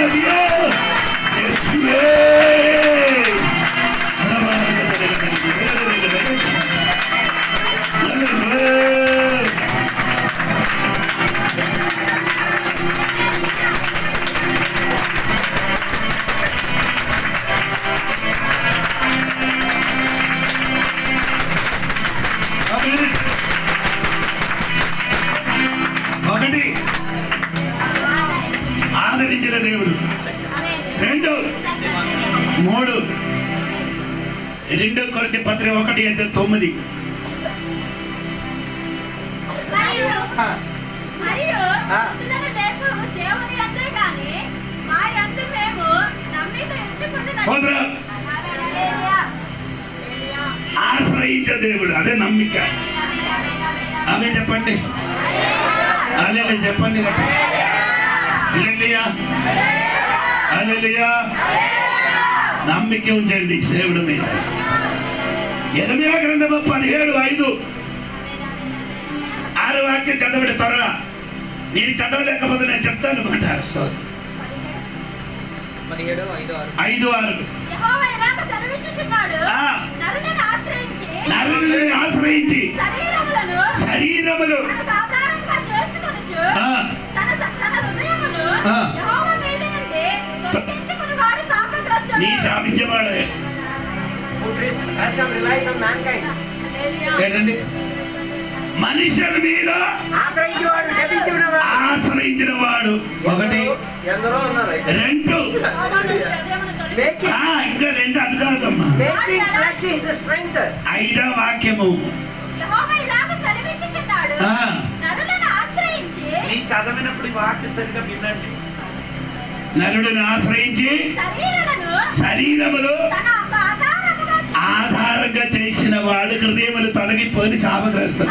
ఒకటి ఆదరించిన దేవుడు రెండు మూడు రెండో కొరత పత్రిక ఒకటి అయితే తొమ్మిది మరియు మరియు ఆ. మనుషులను లేకు దేవుని అంతే గాని మా యందు మేము నమ్మిక ఎంచుకున్న సోదరం ఆశ్రయించే దేవుడు అదే నమ్మిక ఆమె చెప్పండి అలే చెప్పండి హల్లెలూయా. హల్లెలూయా. నమ్మిక ఉంచండి దేవుడి మీద ఎనిమిదో గ్రంథము పదిహేడు ఐదు ఆరు వాక్యం చదవడి త్వరగా నేను చదవలేకపోతే నేను చెప్తాను మాట పదిహేడు ఐదు ఆరు ఐదు ఆరు యెహోవా ఇలాగ సెలవిచ్చుచున్నాడు ఆ. నరులను ఆశ్రయించి నరుని ఆశ్రయించి శరీరములను శరీరములు తనకు ఆధారంగా చేసుకొనుచు ఆ, తన తన హృదయమును ఆ. యెహోవా మీద నుండి తొలగించుకుని వాడు శాపగ్రస్తుడు. నీ శాపించబడే Who Christ has come relies on mankind. హల్లెలూయా. ఏంటండి మనుషుల మీద ఆశ్రయించేవాడు శపించుకున్నవాడు ఆశ్రయించిన వాడు ఒకటి ఎందరో ఉన్నారు అయితే. రెండు యెహోవా నీ హృదయమును తొలగించు. Making, ఆ, ఇంకా రెండు అది కాదమ్మా making flesh is the strength. ఐదో వాక్యము యెహోవా ఇలాగ సెలవిచ్చుచున్నాడు ఆ, నరులను ఆశ్రయించి నీ చదివినప్పుడు ఈ వాక్య సరిగా వినండి నరుడిని ఆశ్రయించి శరీరములను శరీరములు తన ఆధారముగా ఆధారంగా చేసిన వాడు హృదయములు తొలగిపోయి శాపగ్రస్తుడు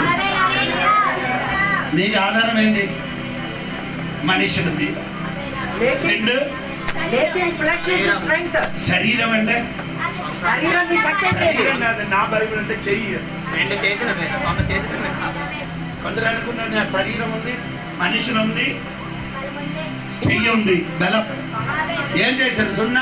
నీకు ఆధారం ఏంటి మనుషుల మీద Making, రెండు making flesh is the strength. శరీరం అంటే శరీరాన్ని శక్తి శరీరం కాదు నా బైబిల్ అంటే చెయ్యి రెండు చేతుల మీద ఒక చేతుల మీద కొందరు అనుకున్నారు నా శరీరం ఉంది మనుషులు ఉంది చెయ్యి ఉంది బలం ఏం చేశారు సున్నా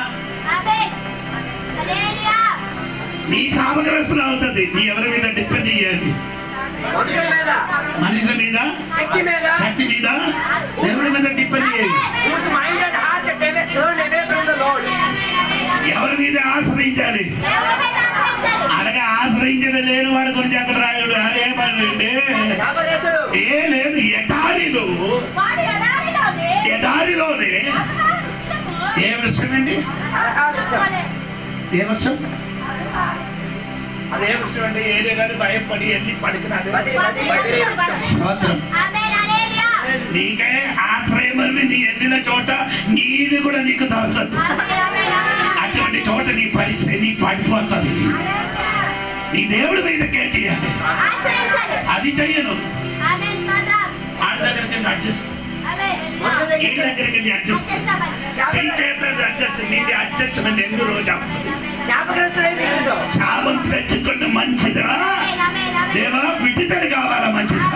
నీ శాపగ్రస్తులు అవుతుంది నీ ఎవరి మీద డిపెండ్ చేయాలి మనుషుల మీద మనుషుల మీద శక్తి మీద శక్తి మీద దేవుడి మీద డిపెండ్ చేయాలి whose mind and heart are away- turned away from the Lord. ఎవరి మీద ఆశ్రయించాలి అలాగే ఆశ్రయించడం లేని వాడి గురించి అక్కడ రాయుడు అదేమంటే శాపగ్రస్తుడు. ఏ లేదు ఎటారిలో వాడు ఎడారిలోనే ఎటారిలోనే అంధకార వృక్షము ఏ వృక్షం అండి అరహా వృక్షం. వలె. ఏ వృక్షం అదే వృక్షం అంటే ఏదే కానీ భయపడి వెళ్ళి పడుకుని అదే బదిరి, బదిరి, బదిరి వృక్షం. స్తోత్రం నీకే ఆశ్రయం ఉంది నీ వెళ్ళిన చోట నీళ్ళు కూడా నీకు దొరకదు అటువంటి చోట నీ పరిస్థితి నీ పడిపోతుంది నీ దేవుడి మీదకే చేయాలి అది చెయ్యను ఆడ దగ్గరికి వెళ్ళి అడ్జస్ట్ మనుషుల ఈ దగ్గరికి దగ్గరికి వెళ్ళి అడ్జస్ట్ చెయ్యి చేత అడ్జస్ట్ నీది అడ్జస్ట్మెంట్ ఎన్ని రోజు శాపగ్రస్తుడై మిగులుతావు. శాపం తెచ్చుకున్న మంచిదా దేవా విడితడి కావాలా మంచిదా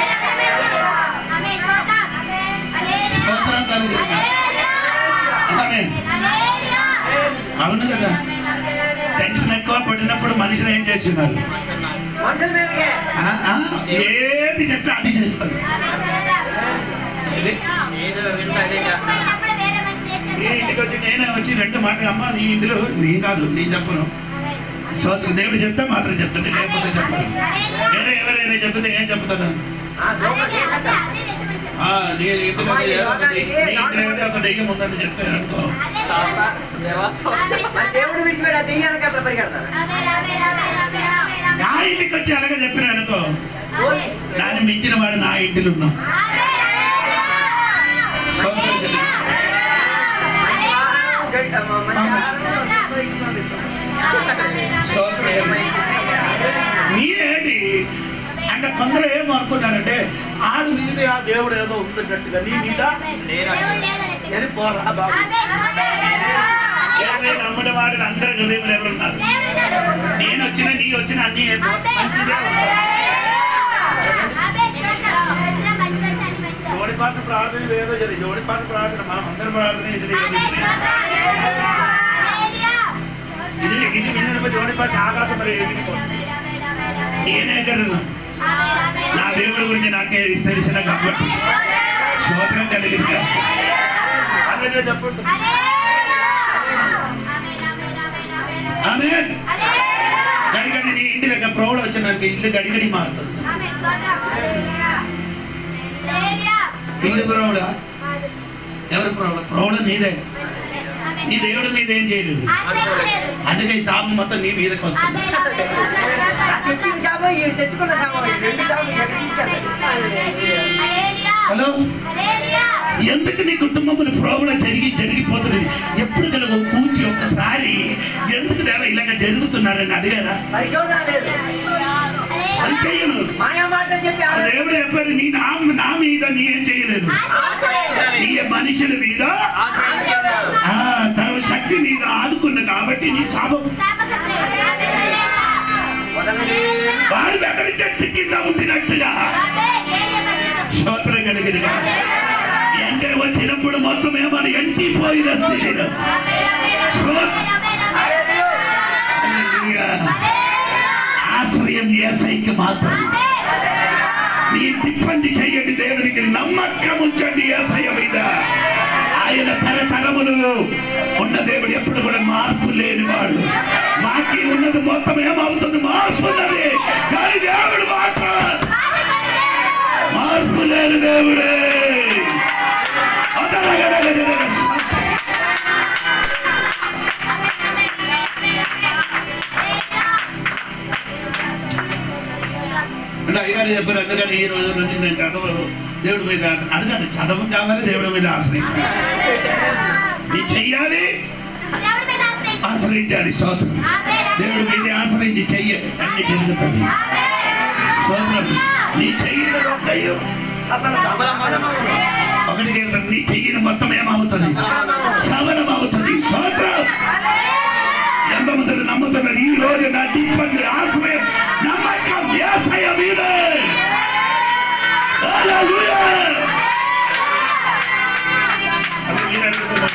స్తోత్రం కలుగు ఆమేన్. అవును కదా టెన్షన్ ఎక్కువ పడినప్పుడు మనుషులు ఏం చేస్తున్నారు మనుషుల మీదకే ఆ, ఆ, ఏది చెప్తే అది చేస్తారు ఇది ఏదో వింటే అదే చేస్తాను ఈ ఇంటికి వచ్చి నేనే వచ్చి రెండు మాట అమ్మ నీ ఇంటిలో నేను కాదు నేను చెప్పను సోదరు దేవుడు చెప్తే మాత్రం చెప్తాను లేకపోతే చెప్పను వేరే ఎవరైనా చెప్తే ఏం చెప్తాను ఆ శ్లోకం ఆ, నీ ఇంటి అమ్మా, ఈ దగ్గర ఏదో ఒక లోకానికి దెయ్యం- నీ ఇంటి నాటు దగ్గర ఒక దెయ్యం ఉందని చెప్తాను అనుకో అదే పాప, లేదు. దేవా, ఆమె మరి దేవుడు విడిచిపెట్టి ఆ దెయ్యానికి అట్లా పరిగెడతారు ఆమె ఆమె ఆమె ఆమె ఆమె ఆమె నా ఇంటికి వచ్చి అలాగే చెప్పిన అనుకో ఆమె దాన్ని మించిన వాడు నా ఇంటిలో ఉన్నాం ఆమె స్తోత్రం చెల్లి. గడి- అమ్మ, మంచి ఆహారం ఇంటికి పంపిస్తాం. స్తోత్రం చెల్లి. నీ ఏంటి అంటే కొందరు ఏం అనుకున్నారంటే ఆడు మీద ఆ దేవుడు ఏదో ఉందన్నట్టుగా నీ మీద అని పోరా బాబు ఏసై నమ్మడం వాడిని అందరి హృదయంలో ఎవరున్నారు నేను వచ్చిన నీ వచ్చిన అన్ని ఏదో మంచిదే జోడిపాట ప్రార్థన ఏదో జరిగి జోడిపాట ప్రార్థన మనం అందరం ప్రార్థన చేసేది ఇది ఇది విన్న జోడిపాట ఆకాశం మరి ఎగిరిపోతుంది నేనే కరుణ నా దేవుడి గురించి నాకే తెలిసిన కాబట్టి స్తోత్రం కలిగింది అదే చెప్పండి ఆమె గడిగడి నీ ఇంటి దగ్గర ప్రౌఢ వచ్చినాక ఇల్లు గడిగడి మారుతుంది ఇల్లు ప్రౌఢ ఎవరు ప్రౌఢ ప్రౌఢ నీదే నీ దేవుడు మీదేం చేయలేదు అందుకే ఈ శాపం మొత్తం నీ మీదకి వస్తుంది ఆ తెచ్చిన శాపం ఈ తెచ్చుకున్న శాపం ఈ రెండు శాపం ఎక్కడ తీసుకెళ్తారు హలో ఎందుకు నీ కుటుంబంలో ప్రోగుల జరిగి జరిగిపోతుంది ఎప్పుడు కలగ కూర్చి ఒక్కసారి ఎందుకు దేవ ఇలాగ జరుగుతున్నారని అడిగారా పరిశోధన లేదు అది చెయ్యను మాయా మాట చెప్పి ఆ ఆడ- దేవుడు చెప్పారు నీ నా నా మీద నీ ఏం చేయలేదు నీ మనుషుల మీద ఆ తన శక్తి మీద ఆదుకున్న కాబట్టి నీ శాపం వదలలేదు. వాడు వెదరి చెట్టు కింద ఉండినట్టుగా స్తోత్రం కలిగిన ఎండే వచ్చినప్పుడు మొత్తం ఏమని ఎంటిపోయిన స్థితిలో హల్లెలూయా. ఆశ్రయం ఏసైకి మాత్రం నీ తిప్పండి చెయ్యండి దేవునికి నమ్మకం ఉంచండి ఏసయ్య మీద ఆయన తరతరములు ఉన్న దేవుడు ఎప్పుడు కూడా మార్పు లేనివాడు మాకి ఉన్నది మొత్తం ఏమవుతుంది మార్పు ఉన్నది కానీ దేవుడు మాత్రం మార్పు లేని దేవుడే అదరగడగడగడ సత్యం. అంటే అయ్యగారు చెప్పారు అందుకని ఈ రోజు నుంచి నేను చదవను దేవుడి మీద అందుకని చదవం కావాలి దేవుడి మీద ఆశ్రయం నీ చెయ్యాలి ఆశ్రయించాలి స్తోత్రం దేవుడి మీద ఆశ్రయించి చెయ్య అన్ని జరుగుతుంది స్తోత్రం నీ చెయ్యిన ఒక్కయ్యు ఒకటి కేవలం నీ చెయ్యిన మొత్తం ఏమవుతుంది సవనం అవుతుంది స్తోత్రం ఎంతమంది నమ్ముతున్నారు ఈ రోజు నా దిప్పండి ఆశ్రయం నమ్మకం ఏసయ్య మీద హల్లెలూయా. అది మీరు అడుగుతున్నారు.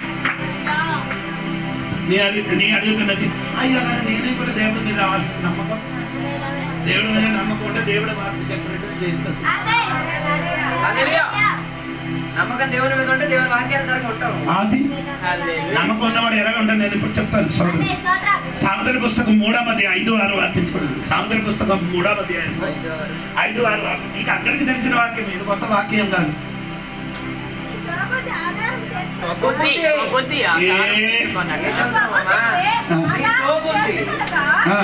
నీ అడుగు నీ అడుగుతున్నది అయ్యో కానీ నేనే కూడా దేవుడి మీద ఆశ నమ్మకం దేవుడి మీద నమ్మకం ఉంటే దేవుడు మార్పు చెప్పినట్టు చేస్తాడు నమ్మకం దేవుని మీద ఉంటే దేవుని వాక్యానుసారంగా ఉంటాం ఆది హల్లెలూయా. నమ్మకం ఉన్నవాడు ఎలా ఉంటాడు నేను ఇప్పుడు చెప్తాను సోదరు సామెతల పుస్తకం మూడవది ఐదు ఆరు వాక్యం చూడండి సామెతల పుస్తకం మూడవది ఐదు ఆరు. ఐదు ఆరు వాక్యం మీకు అందరికీ తెలిసిన వాక్యం ఇది కొత్త వాక్యం కాదు ఒక బుద్ధి, ఒక బుద్ధి, ఆ ఏ. కాలం తీసుకున్నాక. నీ సోబుద్ధి. ఆ.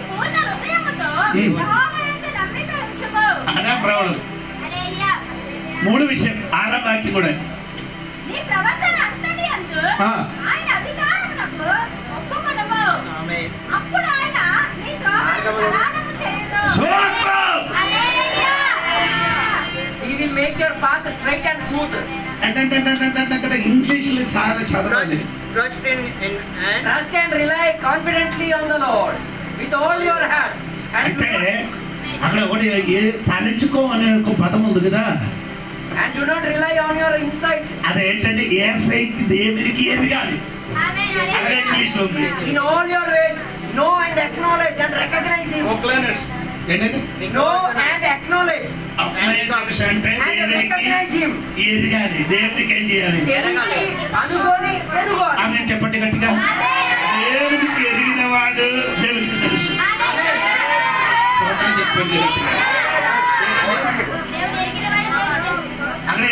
అదే ప్రవణం మూడు విషయం ఆరో వాక్యం కూడా నీ ప్రవర్తన అంతటి అందు ఆ. ఆయన అధికారమునకు ఒప్పుకొనము. ఆమేన్. అప్పుడు ఆయన నీ ద్రోహాలను సమానము చేయును. సూత్రం He will make your path straight and smooth. అంటే అంటే అంటే అంటే అంటే అంటే ఇంగ్లీష్లో చాలా చదవాలి Trust, trust in, in and Trust and rely confidently on the Lord with all your heart. And do, అంటే అక్కడ ఒకటి ఏ తలంచుకో అనే ఒక పదం ఉంది కదా and do not rely on your insight. అదేంటంటే ఏసైకి దేవునికి ఎదగాలి అదే ఇంగ్లీష్లో ఉంది In all your ways, know and acknowledge and recognize Him. ఒక్లానస్ ఏంటంటే Know and acknowledge అప్లైనస్ అంటే and దేవునికి recognize Him. ఎదగాలి దేవునికి ఏం చేయాలి తెలిసి అనుకొని ఎదుగోని ఆమె చెప్పండి గట్టిగా దేవునికి ఎరిగిన వాడు దేవునికి తెలుసు స్తోత్రం చెప్పండి గట్టిగా. అక్కడ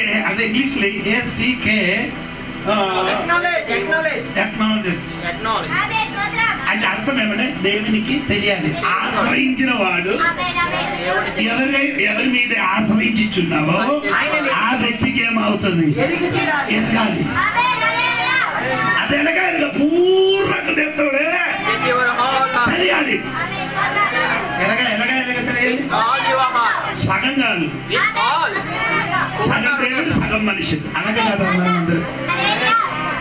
ఏఎస్సికే Acknowledge, acknowledge. Acknowledge Acknowledge. ఆమేన్ స్తోత్రం అంటే అర్థం ఏమంటే దేవునికి తెలియాలి ఆశ్రయించిన వాడు ఆమేన్ ఆమేన్ ఎవరి ఎవరి మీద ఆశ్రయించుచున్నావో ఆ వ్యక్తికి ఏమవుతుంది ఎరిగి తీరాలి. ఎరగాలి ఆమేన్ హల్లెలూయా అది ఎరగాలి పూర్వక దేవుడే With your whole heart. తెలియాలి ఆమేన్ స్తోత్రం ఎరగ ఎరగ ఎరగ తెలియాలి All your heart. సగం కాదు With all. సగం దేవుడు సగం మనిషి అలాగే కదా మనం అందరూ హల్లెలూయా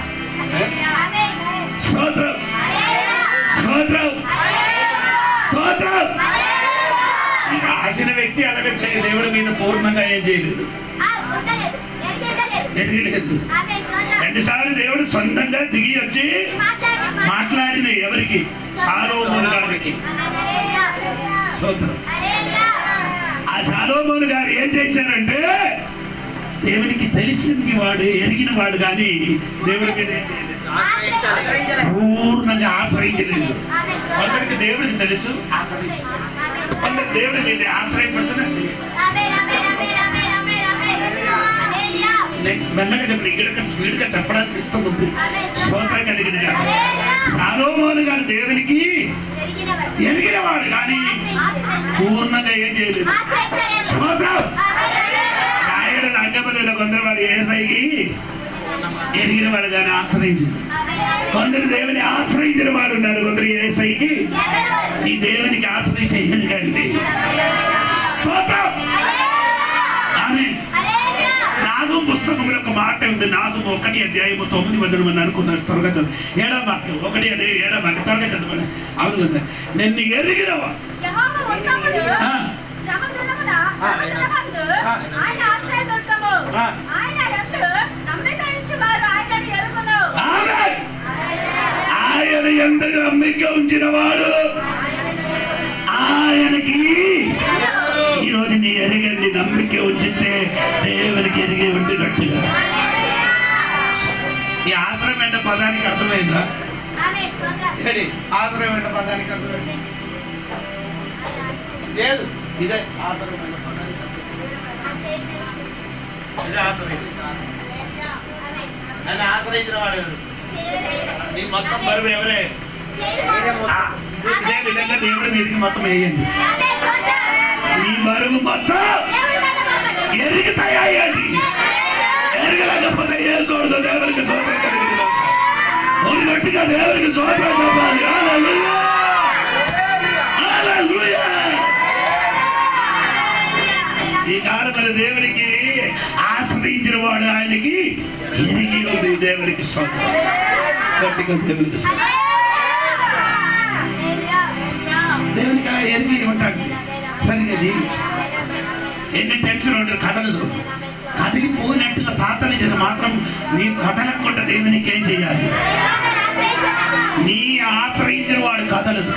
ఆమేన్ స్తోత్రం హల్లెలూయా స్తోత్రం హల్లెలూయా స్తోత్రం హల్లెలూయా ఈ రాసిన వ్యక్తి అలాగే చేయ దేవుడి మీద పూర్ణంగా ఏం చేయలేదు ఆ ఉండలేదు ఎరిగి ఉండలేదు ఎరగలేదు ఆమేన్ స్తోత్రం రెండుసార్లు దేవుడు సొంతంగా దిగి వచ్చి మాట్లాడండి మాట్లాడిన ఎవరికి సాలోమోను గారికి ఆమేన్ హల్లెలూయా స్తోత్రం హల్లెలూయా ఆ సాలోమోను గారు ఏం చేశారంటే దేవునికి తెలిసింది వాడు ఎరిగిన వాడు కానీ దేవుడి మీద ఏం చేయలేదు ఆశ్రయించాలి. పూర్ణంగా ఆశ్రయించలేదు ఆమేన్ కొందరికి దేవుడికి తెలుసు ఆశ్రయించలేదు కొందరు దేవుడి మీద ఆశ్రయపడుతున్నారు ఆమేన్ ఆమేన్ ఆమేన్ ఆమేన్ ఆమేన్ ఆమేన్ హల్లెలూయా నేను మెల్లగా చెప్పిన ఇక్కడ స్పీడ్ గా చెప్పడానికి ఇష్టం ఉంది స్తోత్రం కలిగింది కాదు హల్లెలూయా సాలోమోను గారు దేవునికి జరిగినవారు ఎరిగిన వాడు కానీ పూర్ణంగా ఏం చేయలేదు ఆశ్రయించలేదు స్తోత్రం ఆమేన్ హల్లెలూయా రాయడు రంగబలిలో కొందరు వాడు ఏసైకి ఎరిగిన వాడు కానీ ఆశ్రయించింది ఆమేన్ కొందరు దేవుని ఆశ్రయించిన వాడు ఉన్నారు కొందరు ఏసైకి హల్లెలూయా ఈ దేవునికి ఆశ్రయించే ఎందుకంటే స్తోత్రం ఆమేన్. హల్లెలూయా నాగం పుస్తకంలో ఒక మాట ఉంది నాగం ఒకటి అధ్యాయము తొమ్మిది వందలు మంది అనుకున్నారు త్వరగా చదువు ఏడా వాక్యం ఒకటి అదే ఏడా వాక్యం త్వరగా చదవండి అవును కదా నిన్ను ఎరిగినవా యెహోవా ఉన్నప్పుడు ఆ, సముద్రమున సముద్రమందు ఆ. ఆయన ఆశ్రయదుర్గము. ఆ. ఆయన యందు నమ్మిక ఉంచువారు ఆయనను ఎరుగును. ఆమేన్. ఆయన ఎంత నమ్మిక ఉంచిన వాడు ఆయనకి ఈ రోజు నీ ఎరగండి నమ్మిక ఉంచితే దేవునికి ఎరిగి ఉండినట్టుగా ఈ ఆశ్రయమైన పదానికి అర్థమైందా ఆమేన్ స్తోత్రం సరే ఆశ్రయమైన పదానికి అర్థమైంది లేదు ఇదే ఆశ్రయమైన పదానికి ఇదే ఆశ్రయం నన్ను ఆశ్రయించిన వాడు ఎవరు? నీ మొత్తం బరువు ఎవరే ఆ, ఇదే విధంగా దేవుడి మీదకి మొత్తం వేయండి నీ బరువు మొత్తం ఎరుగుతాయండి ఎరగలేకపోతే ఏరుకోవద్దు దేవునికి సోదరం కలిగింది ఉన్నట్టుగా దేవునికి సోదరం చెప్పాలి హల్లెలూయా. హల్లెలూయా. ఈ కారణమైన దేవునికి ఆశ్రయించిన వాడు ఆయనకి ఎరిగి ఉంది దేవునికి సొంతం గట్టిగా దేవునికి సొంతం. దేవునికి ఆ ఎరిగి ఉంటాడు సరిగా జీవించు ఎన్ని టెన్షన్ ఉంటుంది కదలదు కదిలిపోయినట్టుగా సాధన చేసి మాత్రం నీ కదలకుండా దేవునికి ఏం చేయాలి నీ ఆశ్రయించిన వాడు కదలదు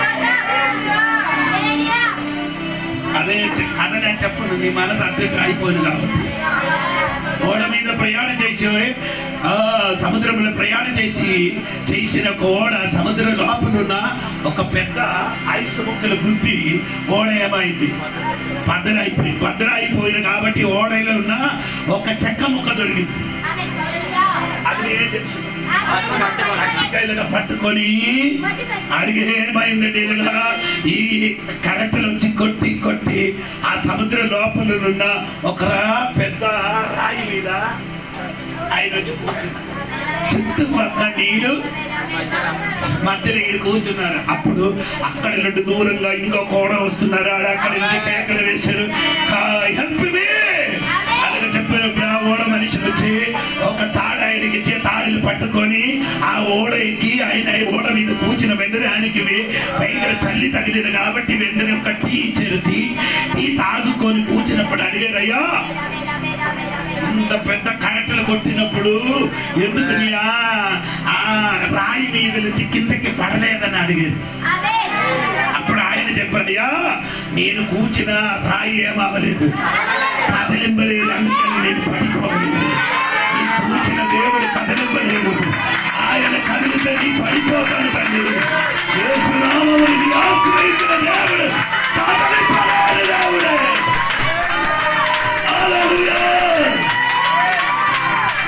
అదే చె- కథనే చెప్పను నీ మనసు అటు ఇటు అయిపోయింది కాబట్టి ఓడ మీద ప్రయాణం చేసి ఆ సముద్రంలో ప్రయాణం చేసి చేసిన ఒక ఓడ సముద్ర లోపలున్న ఒక పెద్ద ఐస్ ముక్కలు గుద్ది ఓడ ఏమైంది పద్దరైపోయింది పద్దరైపోయింది కాబట్టి ఓడలో ఉన్న ఒక చెక్క ముక్క దొరికింది అది ఏం చేస్తుంది ఇలాగ పట్టుకొని అడిగి ఏమైందండి ఇలాగా ఈ కరెంట్ నుంచి కొట్టి కొట్టి ఆ సముద్ర లోపల ఉన్న ఒక పెద్ద రాయి మీద ఆయన వచ్చి కూర్చున్నారు చుట్టుపక్కల నీళ్ళు మధ్యలో ఈడు కూర్చున్నారు అప్పుడు అక్కడ నుండి దూరంగా ఇంకో కోడ వస్తున్నారు ఆడ అక్కడ నుండి కేకలు వేశారు హెల్ప్ మీ అలాగే చెప్పినప్పుడు ఆ ఓడ మనిషి వచ్చి ఒక తాడు ఆయనకి ఇచ్చే తాడులు పట్టుకొని ఆ ఓడ ఎక్కి ఆయన ఓడ మీద కూర్చున్న వెంటనే ఆయనకి వే- భయంకర చల్లి తగిలింది కాబట్టి వెంటనే ఒక టీ ఇచ్చారు టీ టీ తాగుకొని కూర్చున్నప్పుడు అడిగారయ్యా ఇంత పెద్ద కరెంటులు కొట్టినప్పుడు ఎందుకు నీ ఆ- ఆ రాయి మీద నుంచి కిందకి పడలేదని అడిగారు అప్పుడు ఆయన చెప్పాడయ్యా నేను కూర్చిన రాయి ఏమవలేదు కదలింపలేదు అందుకని నేను పడిపోలేదు నీ కూర్చిన దేవుడు కదలింపలేదు ఆయన కదిలితే నీ పడిపోతాను తండ్రి యేసునామమును నీ ఆశ్రయించిన దేవుడు కదలింపలేని దేవుడే హల్లెలూయా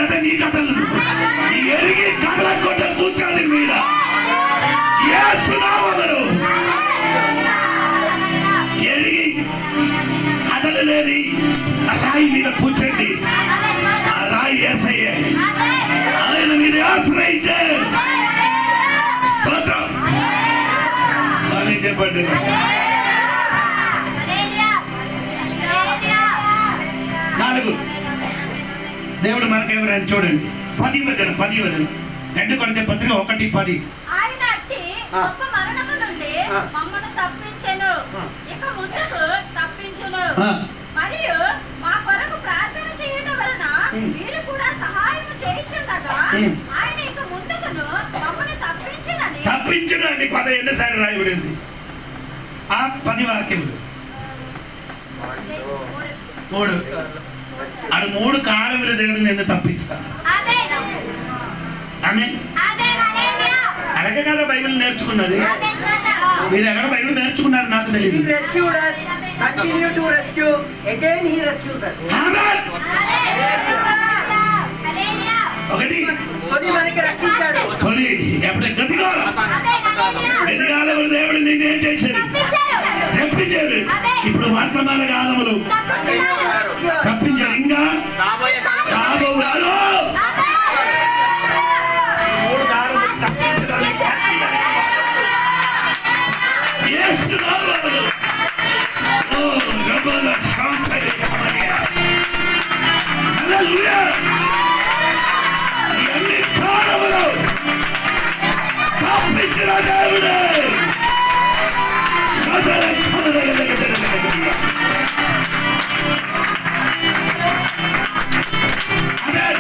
లేదా నీ కథలను ఎరిగి కథలకొట్ట కూర్చోండి మీద ఏ సునామమును ఎరిగి కథలు లేని ఆ రాయి మీద కూర్చోండి ఆ రాయి ఏసయ్యే ఆయన మీద ఆశ్రయించే స్తోత్రం అని చెప్పండి నాలుగు దేవుడు మనకేమని చూడండి పది వదన పది వదన రెండు కొడితే పత్రిక ఒకటి పది ఆయన అట్టి ఆ. గొప్ప మరణము నుండి ఆ. మమ్మను తప్పించెను ఆ. ఇక ముందుకు తప్పించును ఆ. మరియు మా కొరకు ప్రార్థన చేయడం వలన ఉమ్. మీరు కూడా సహాయం చేయించుండగా ఉమ్. ఆయన ఇక ముందుకును మమ్మల్ని తప్పించునని తప్పించును అని పద ఎన్నిసార్లు రాయబడింది ఆ పది వాక్యములు మూడు ఆడు మూడు కాలములు దేవుడు నిన్ను తప్పిస్తాను ఆమె అలాగే కదా బైబిల్ నేర్చుకున్నది మీరు ఎక్కడ బైబిల్ నేర్చుకున్నారు నాకు He తెలియదు rescued us, continue to rescue, again he rescues us. ఆమేన్. ఒకటి కొని మనకి రక్షించాడు కొని ఎప్పుడు గతికాలం గతికాలములు దేవుడు నిన్నేం చేశారు తెప్పించారు ఇప్పుడు వర్తమాన కాలములు తప్పించారు ఇంకా రాబోయే కాలం రాబో రాలో మూడు కాలములు తప్పించడానికి శక్తి యేసు నామములో. ఓ రబ్బల శాంతరి కమలియా. హల్లెలూయా. ఈ అన్ని కాలములు తప్పించిన దేవుడే. సదర కమలగలగలగలగలగల. ఆమేన్.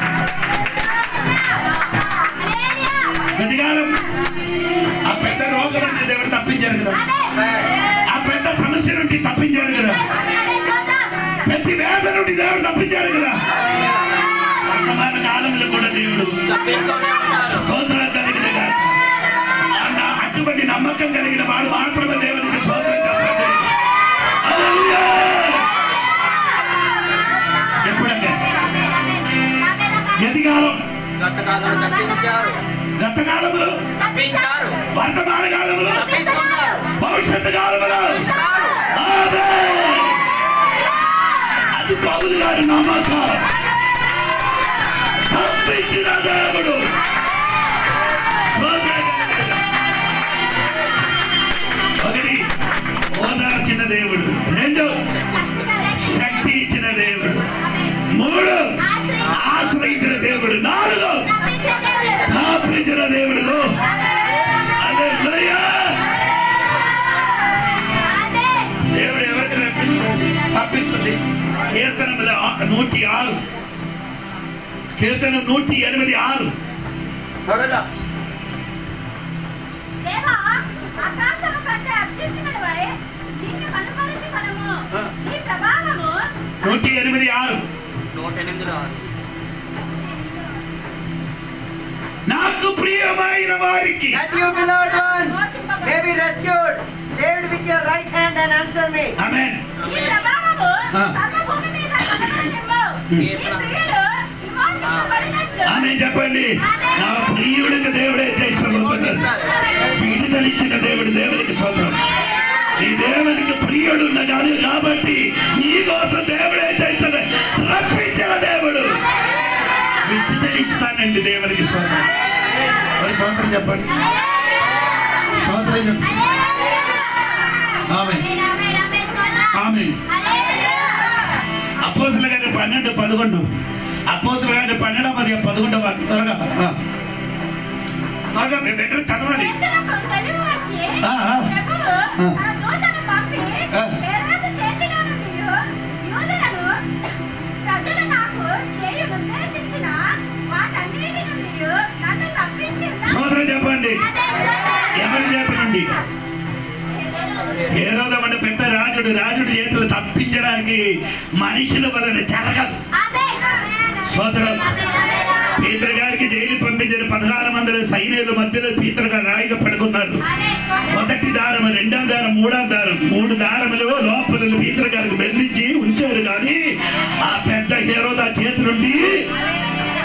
గతికాలం ఆ పెద్ద రోగం నుండి దేవుడు తప్పించారు కదా ఆ పెద్ద సమస్య నుండి తప్పించారు కదా ప్రతి వేద నుండి దేవుడు తప్పించారు కదా వర్తమాన కాలంలో కూడా దేవుడు తప్పిస్తూనే ఉంటారు స్తోత్రాలు కలిగిన గాక. అన్న అటువంటి నమ్మకం కలిగిన వాడు మాత్రమే దేవునికి స్తోత్రం చెప్పండి హల్లెలూయా. ఎప్పుడంటే గతికాలం గత కాలంలో తప్పించారు గతకాలంలో తప్పించారు వర్తమాన కాలంలో తప్పిస్తున్నారు భవిష్యత్తు కాలంలో ఇస్తారు. ఆమేన్. అది పౌలు గారి నమ్మకం తప్పించిన దేవుడు ఒకటి ఓదార్చిన దేవుడు రెండు శక్తి ఇచ్చిన దేవుడు మూడు ఆశ్రయించిన దేవుడు నాలుగు స్థాపించిన దేవుడు హల్లెలూయా. దేవుడు ఎవరికి తప్పిస్తుంది తప్పిస్తుంది కీర్తనముల ఆ- నూటి ఆరు కీర్తన నూటి ఎనిమిది ఆరు త్వరగా దేవా ఆకాశము కంటే అత్యున్నతమై నిన్ను కనుపరచు మనము ఆ. నీ ప్రభావము నూటి ఎనిమిది ఆరు నూట ఎనిమిదిలో ఆరు. నాకు ప్రియమైన వారికి that you beloved ones may be rescued saved with your right hand and answer me ఆమేన్ నీ ప్రభావము ఆ. సర్వభూమి మీద కనబడనివ్వు. నీ ప్రియులు విమోచింపబడినట్లు ఆమె చెప్పండి నా ప్రియుడికి దేవుడే చేస్తున్నారు విడుదలిచ్చిన దేవుడు దేవునికి స్వతం ఈ దేవునికి ప్రియుడున్న కానీ కాబట్టి నీ కోసం దేవుడే చేస్తాడు రప్పించిన దేవుడు విడుదలిస్తానండి దేవునికి స్వతం మరి స్వాతంత్రం చెప్పండి స్వాతంత్రం చెప్పండి ఆమె ఆమె అపోసుల గారి పన్నెండు పదకొండు అపోసుల గారి పన్నెండవ పది పదకొండవ త్వరగా ఆ. త్వరగా మీ బిడ్డ చదవాలి యూదులకు తెలివి వచ్చి ఆ, ఆ. ప్రభువు ఆ. తన దూతను పంపి ఆ. హెరోదు చేతిలో నుండి యూదులను ప్రజలు నాకు చేయు నిర్దేశించిన వాటన్నిటి నుండి నన్ను తప్పించి ఉన్నాడు. సోదరం చెప్పండి ఎవరి చేతి నుండి ఏ రోజు పెద్ద రాజుడు రాజుడు చేతులు తప్పించడానికి మనుషుల వలన జరగదు సోదరం పీతర్ గారికి జైలు పంపించిన పదహారు మంది సైన్యుల మధ్యలో పీతర్ గారు రాయిగా పడుకున్నారు మొదటి దారం రెండో దారం మూడో దారం మూడు దారములు లోపల పీతర్ గారికి బెదిరించి ఉంచారు కానీ ఆ పెద్ద హీరో ఆ చేతి నుండి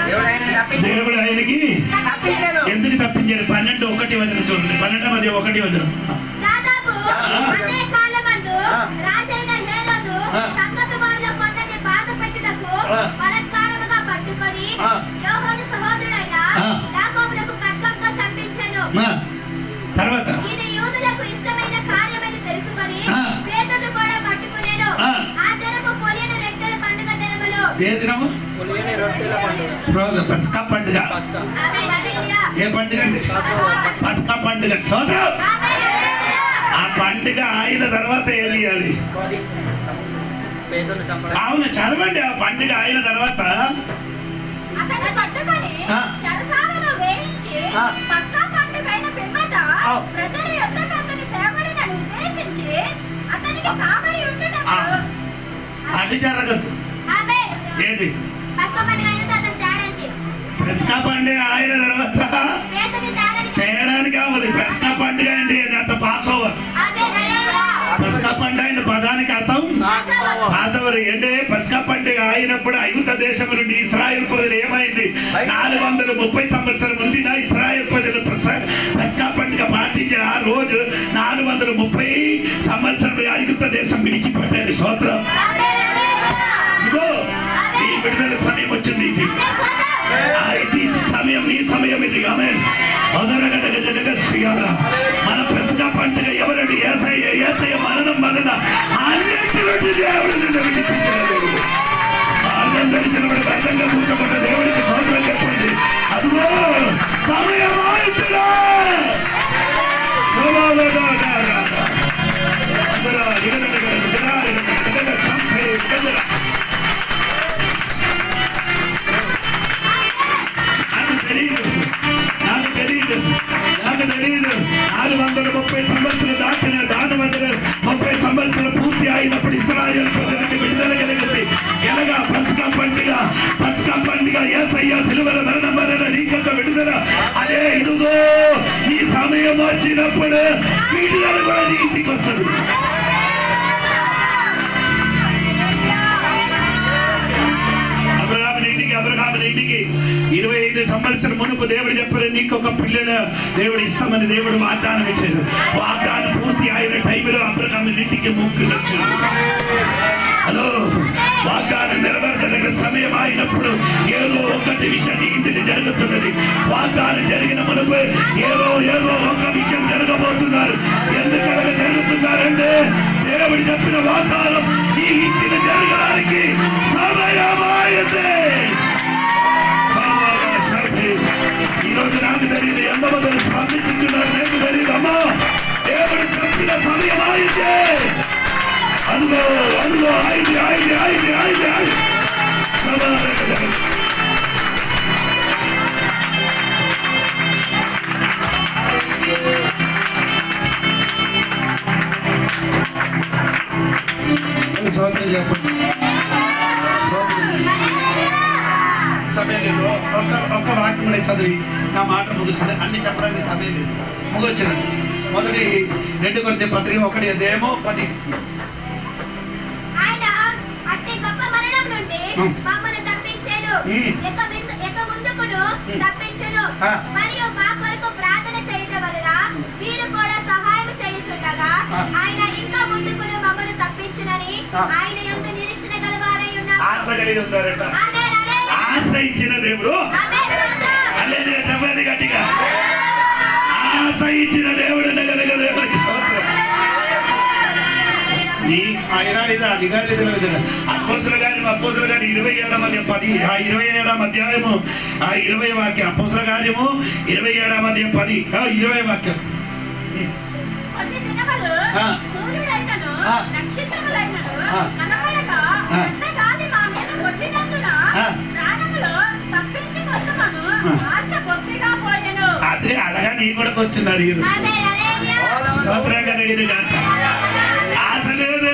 దేవుడు ఆయనకి తప్పించాను ఎందుకు తప్పించారు పన్నెండు ఒకటి వదిన చూడండి పన్నెండు మధ్య ఒకటి వదిన దాదాపు ఆ. అదే కాలమందు ఆ. రాజైన హేరోదు ఆ. సంగతి వారిలో కొందరిని బాధ పెట్టుటకు ఆ. బలత్కారముగా పట్టుకొని ఆ. యోహాను సహోదరుడైన ఆ. యాకోబులకు ఖడ్గంతో చంపించెను ఆ, తర్వాత ఇది యూదులకు ఇష్టమైన కార్యమని తెలుసుకొని ఆ. పేతురు కూడా పట్టుకునేను ఆ. ఆ దినము పొలియను రెట్టెల పండుగ దినములు ఏ దినము పులియని రొట్టెల పండుగ రోజు పసకా పండుగ ఆమేన్, హల్లెలూయా. ఏ పండుగ అండి పసకా పండుగ సోదరం ఆమేన్, హల్లెలూయా. ఆ పండుగ అయిన తర్వాత ఏం చేయాలి అది పేదలను చంపడం అవును చదవండి ఆ పండుగ అయిన తర్వాత అతన్ని పట్టుకొని ఆ. చెరసాలలో వేయించి ఆ. పక్కా పండుగైన పిమ్మట ఆ. ప్రజల యొద్దకు అతని సేవలను ఉద్దేశించి అతనికి కావలి ఉండుటకు ఆ. అది జరగదు ఆమేన్. ఏది పస్కా పండుగ అయిన తర్వాత తేడానికి పసకా పండుగ అయిన తర్వాత పేతుని తేడానికి తేడానికి అవ్వదు పసకా పండుగ అండి అంత పాస్ ఓవర్ ఆమేన్, హల్లెలూయా. పసకా పండుగ అయిన పదానికి అర్థం పాసవరు ఏంటే పసకా పండుగ అయినప్పుడు ఐగుప్త దేశం నుండి ఇస్రాయల్ ప్రజలు ఏమైంది నాలుగు వందల ముప్పై సంవత్సరం ముందున ఇస్రాయల్ ప్రజలు ప్రస- పసకా పండుగ పాటించిన ఆ రోజు నాలుగు వందల ముప్పై సంవత్సరం ఐగుప్త దేశం విడిచిపెట్టారు స్తోత్రం ఆమేన్, హల్లెలూయా. ఇదో ఈ విడుదల సమయం వచ్చింది ఇది ఆమేన్, స్తోత్రం. ఆ ఇది సమయం నీ సమయం ఇది ఆమె మొదలగడగ జనగ శ్రీయాల మన ప్రసగా పండుగ ఎవరండి ఏసయ్య ఏసయ్య మరణం వలన అన్నిటి నుండి దేవుడు నిన్ను విడిపించిన దేవుడు మార్గం తెలిసిన వాడు వ్యర్థంగా కూర్చోబడ్డ దేవుడికి సోదరం చెప్పండి అదిగో సమయం ఆయించురా నాకు తెలియదు నాకు తెలియదు నాకు తెలియదు నాలుగు వందల ముప్పై సంవత్సరాలు దాటిన దాని వందల ముప్పై సంవత్సరాలు పూర్తి అయినప్పుడు ఇస్రాయల్ ప్రజలకు విడుదల కలిగింది ఎలాగా పసుక పండుగ పసుక పండుగ ఏసయ్య సిలువల మరణ మరణ నీకొక విడుదల అదే ఇదిగో ఈ సమయం వచ్చినప్పుడు విడుదల కూడా నీ ఇంటికి వస్తుంది అబ్రహాము ఇంటికి అబ్రహాము ఇంటికి ఇరవై ఐదు సంవత్సరం మునుపు దేవుడు చెప్పారు నీకు ఒక పిల్లల దేవుడు ఇస్తామని దేవుడు వాగ్దానం ఇచ్చారు వాగ్దానం పూర్తి అయిన టైంలో అబ్రహాము ఇంటికి ముగ్గురు వచ్చారు హలో వాగ్దానం నెరవేర్చదగిన సమయం అయినప్పుడు ఏదో ఒకటి విషయం నీ ఇంటికి జరుగుతున్నది వాగ్దానం జరిగిన మునుపు ఏదో ఏదో ఒక విషయం జరగబోతున్నారు ఎందుకనగా జరుగుతున్నారంటే దేవుడు చెప్పిన వాగ్దానం ఈ ఇంటిని జరగడానికి సమయమైంది ఈ రోజు నాకు తెలియదు ఎంతమంది స్పందించుతున్నారు నాకు తెలియదు అమ్మా దేవుడు చెప్పిన సమయం అయితే అదిగో అదిగో ఐదు ఐదు ఐదు ఐదు ఐదు సమాధానం సోదరు చెప్పండి సమయం లేదు ఒక్క ఒక్క వాక్యం చదివి నా మాట ముగిస్తుంది అన్ని చెప్పడానికి సమయం లేదు ముగొచ్చిన మొదటి రెండు కొరితే పత్రిక ఒకటి అదేమో పది ఆయన అట్టి గొప్ప మరణం నుండి ఉం. మమ్మల్ని తప్పించాడు ఉం. ఎక్క మింద- ఎక్క ముందుకును తప్పించును ఆ. మరియు మా కొరకు ప్రార్థన చేయటం వలన మీరు కూడా సహాయం చేయుచుండగా ఆ. ఆయన ఇంకా ముందుకును మమ్మల్ని తప్పించునని ఆ. ఆయన యొక్క నిరీక్షణ గలవారై ఉన్నాము ఆశ కలిగి ఉన్నారట ఆమేన్, హల్లెలూయా. ఆశ ఇచ్చిన దేవుడు ఆమేన్, స్తోత్రం. అల్లెలూయా చెప్పండి గట్టిగా ఆశ ఇచ్చిన దేవుడు నగరగ దేవుడికి స్తోత్రం ఈ ఐరానిదా నిగారిదా అపోసుల గారి అపోసుల గారి ఇరవై ఏడవ అధ్యాయం పది ఆ ఇరవై ఏడవ అధ్యాయము ఆ ఇరవై వాక్యం అపోసుల కార్యము ఇరవై ఏడవ అధ్యాయం పది ఆ ఇరవై వాక్యం కొన్ని దినములు ఆ. సూర్యుడైనను ఆ. నక్షత్రములైనను ఆ. కనబడక ఆ. పెద్ద గాలి మా మీద కొట్టినందున ఆ. ప్రాణములు తప్పించుకొందుమను ఆ. ఆశ బొత్తిగా పోయెను అదే అలాగా నీ కూడా కూర్చున్నారు ఈరోజు ఆమేన్, హల్లెలూయా. స్తోత్రంగా ఇది కాక ఆశ లేదు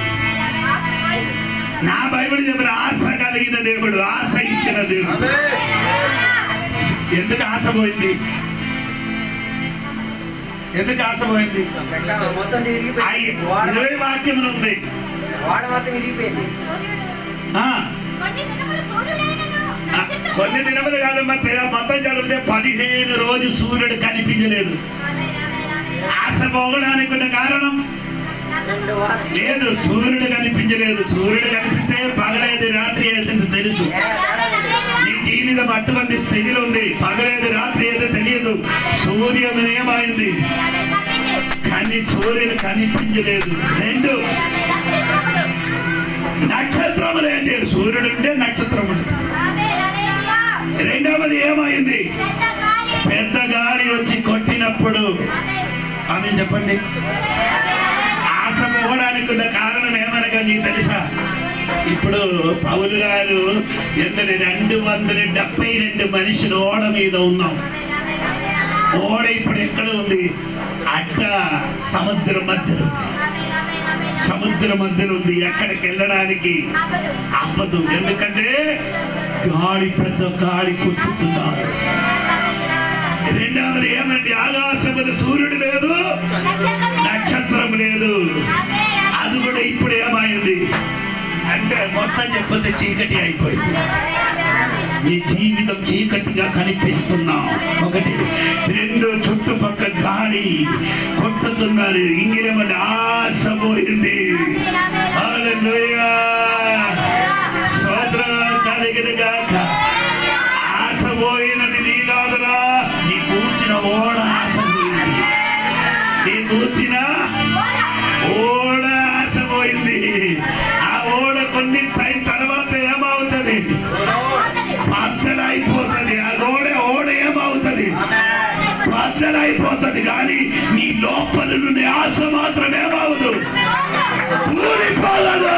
నా బైబిల్ చెప్పిన ఆశ కలిగిన దేవుడు ఆశ ఇచ్చిన దేవుడు ఎందుకు ఆశ పోయింది ఎందుకు ఆశ పోయింది మొత్తం ఆ తిరిగిపోయింది వాడ ఇరవై వాక్యములు ఉంది వాడ మొత్తం విరిగిపోయింది ఆ, కొన్ని దినములు సూర్యుడైనను ఆ, నక్షత్రములైనను కొన్ని దినములు కాదమ్మా తెర- మొత్తం చదివితే పదిహేను రోజు సూర్యుడు కనిపించలేదు ఆశ పోగడానికి ఉన్న కారణం రెండు వారాలు లేదు సూర్యుడు కనిపించలేదు సూర్యుడు కనిపిస్తే పగలేదు రాత్రి అయితే తెలుసు నీ జీవితం అటువంటి స్థితిలో ఉంది పగలేదు రాత్రి ఏదో తెలియదు సూర్యుడు ఏమైంది కానీ సూర్యుడు కనిపించలేదు రెండు నక్షత్రములు ఏం చేయరు సూర్యుడు ఉంటే నక్షత్రములు రెండవది ఏమైంది పెద్ద గాలి వచ్చి కొట్టినప్పుడు ఆమె చెప్పండి ఆశ పోవడానికి ఉన్న కారణం ఏమనగా నీకు తెలుసా ఇప్పుడు పౌలు గారు ఎందరి రెండు వందల డెబ్బై రెండు మనుషులు ఓడ మీద ఉన్నాం ఓడ ఇప్పుడు ఎక్కడ ఉంది అడ్డ సముద్రం మధ్యలో ఉంది. సముద్రం మధ్యలో ఉంది ఎక్కడికి వెళ్ళడానికి అవ్వదు ఎందుకంటే గాలి పెద్ద గాలి కొట్టుతున్నారు రెండవది ఏమంటే ఆకాశములు సూర్యుడు లేదు నక్షత్రం లేదు అది కూడా ఇప్పుడు ఏమైంది అంటే మొత్తం చెప్పతే చీకటి అయిపోయింది నీ జీవితం చీకటిగా కనిపిస్తున్నావు ఒకటి రెండు చుట్టుపక్కల గాలి కొట్టుతున్నారు ఇంకేమన్నా ఆశ పోయింది హల్లెలూయా. స్తోత్రం కలిగిన గాక ఆశ పోయినది నీ కాదురా నీ కూర్చిన ఓడ ఆశ పోయింది నీ కూర్చిన ఓడ ఆశ పోయింది ఆ ఓడ కొన్ని టైం తర్వాత ఏమవుతుంది బద్దలైపోతుంది ఆ ఓడ ఓడ ఏమవుతుంది బద్దలైపోతుంది కానీ నీ లోపల నుండి ఆశ మాత్రం ఏమవదు ఊరిపోదు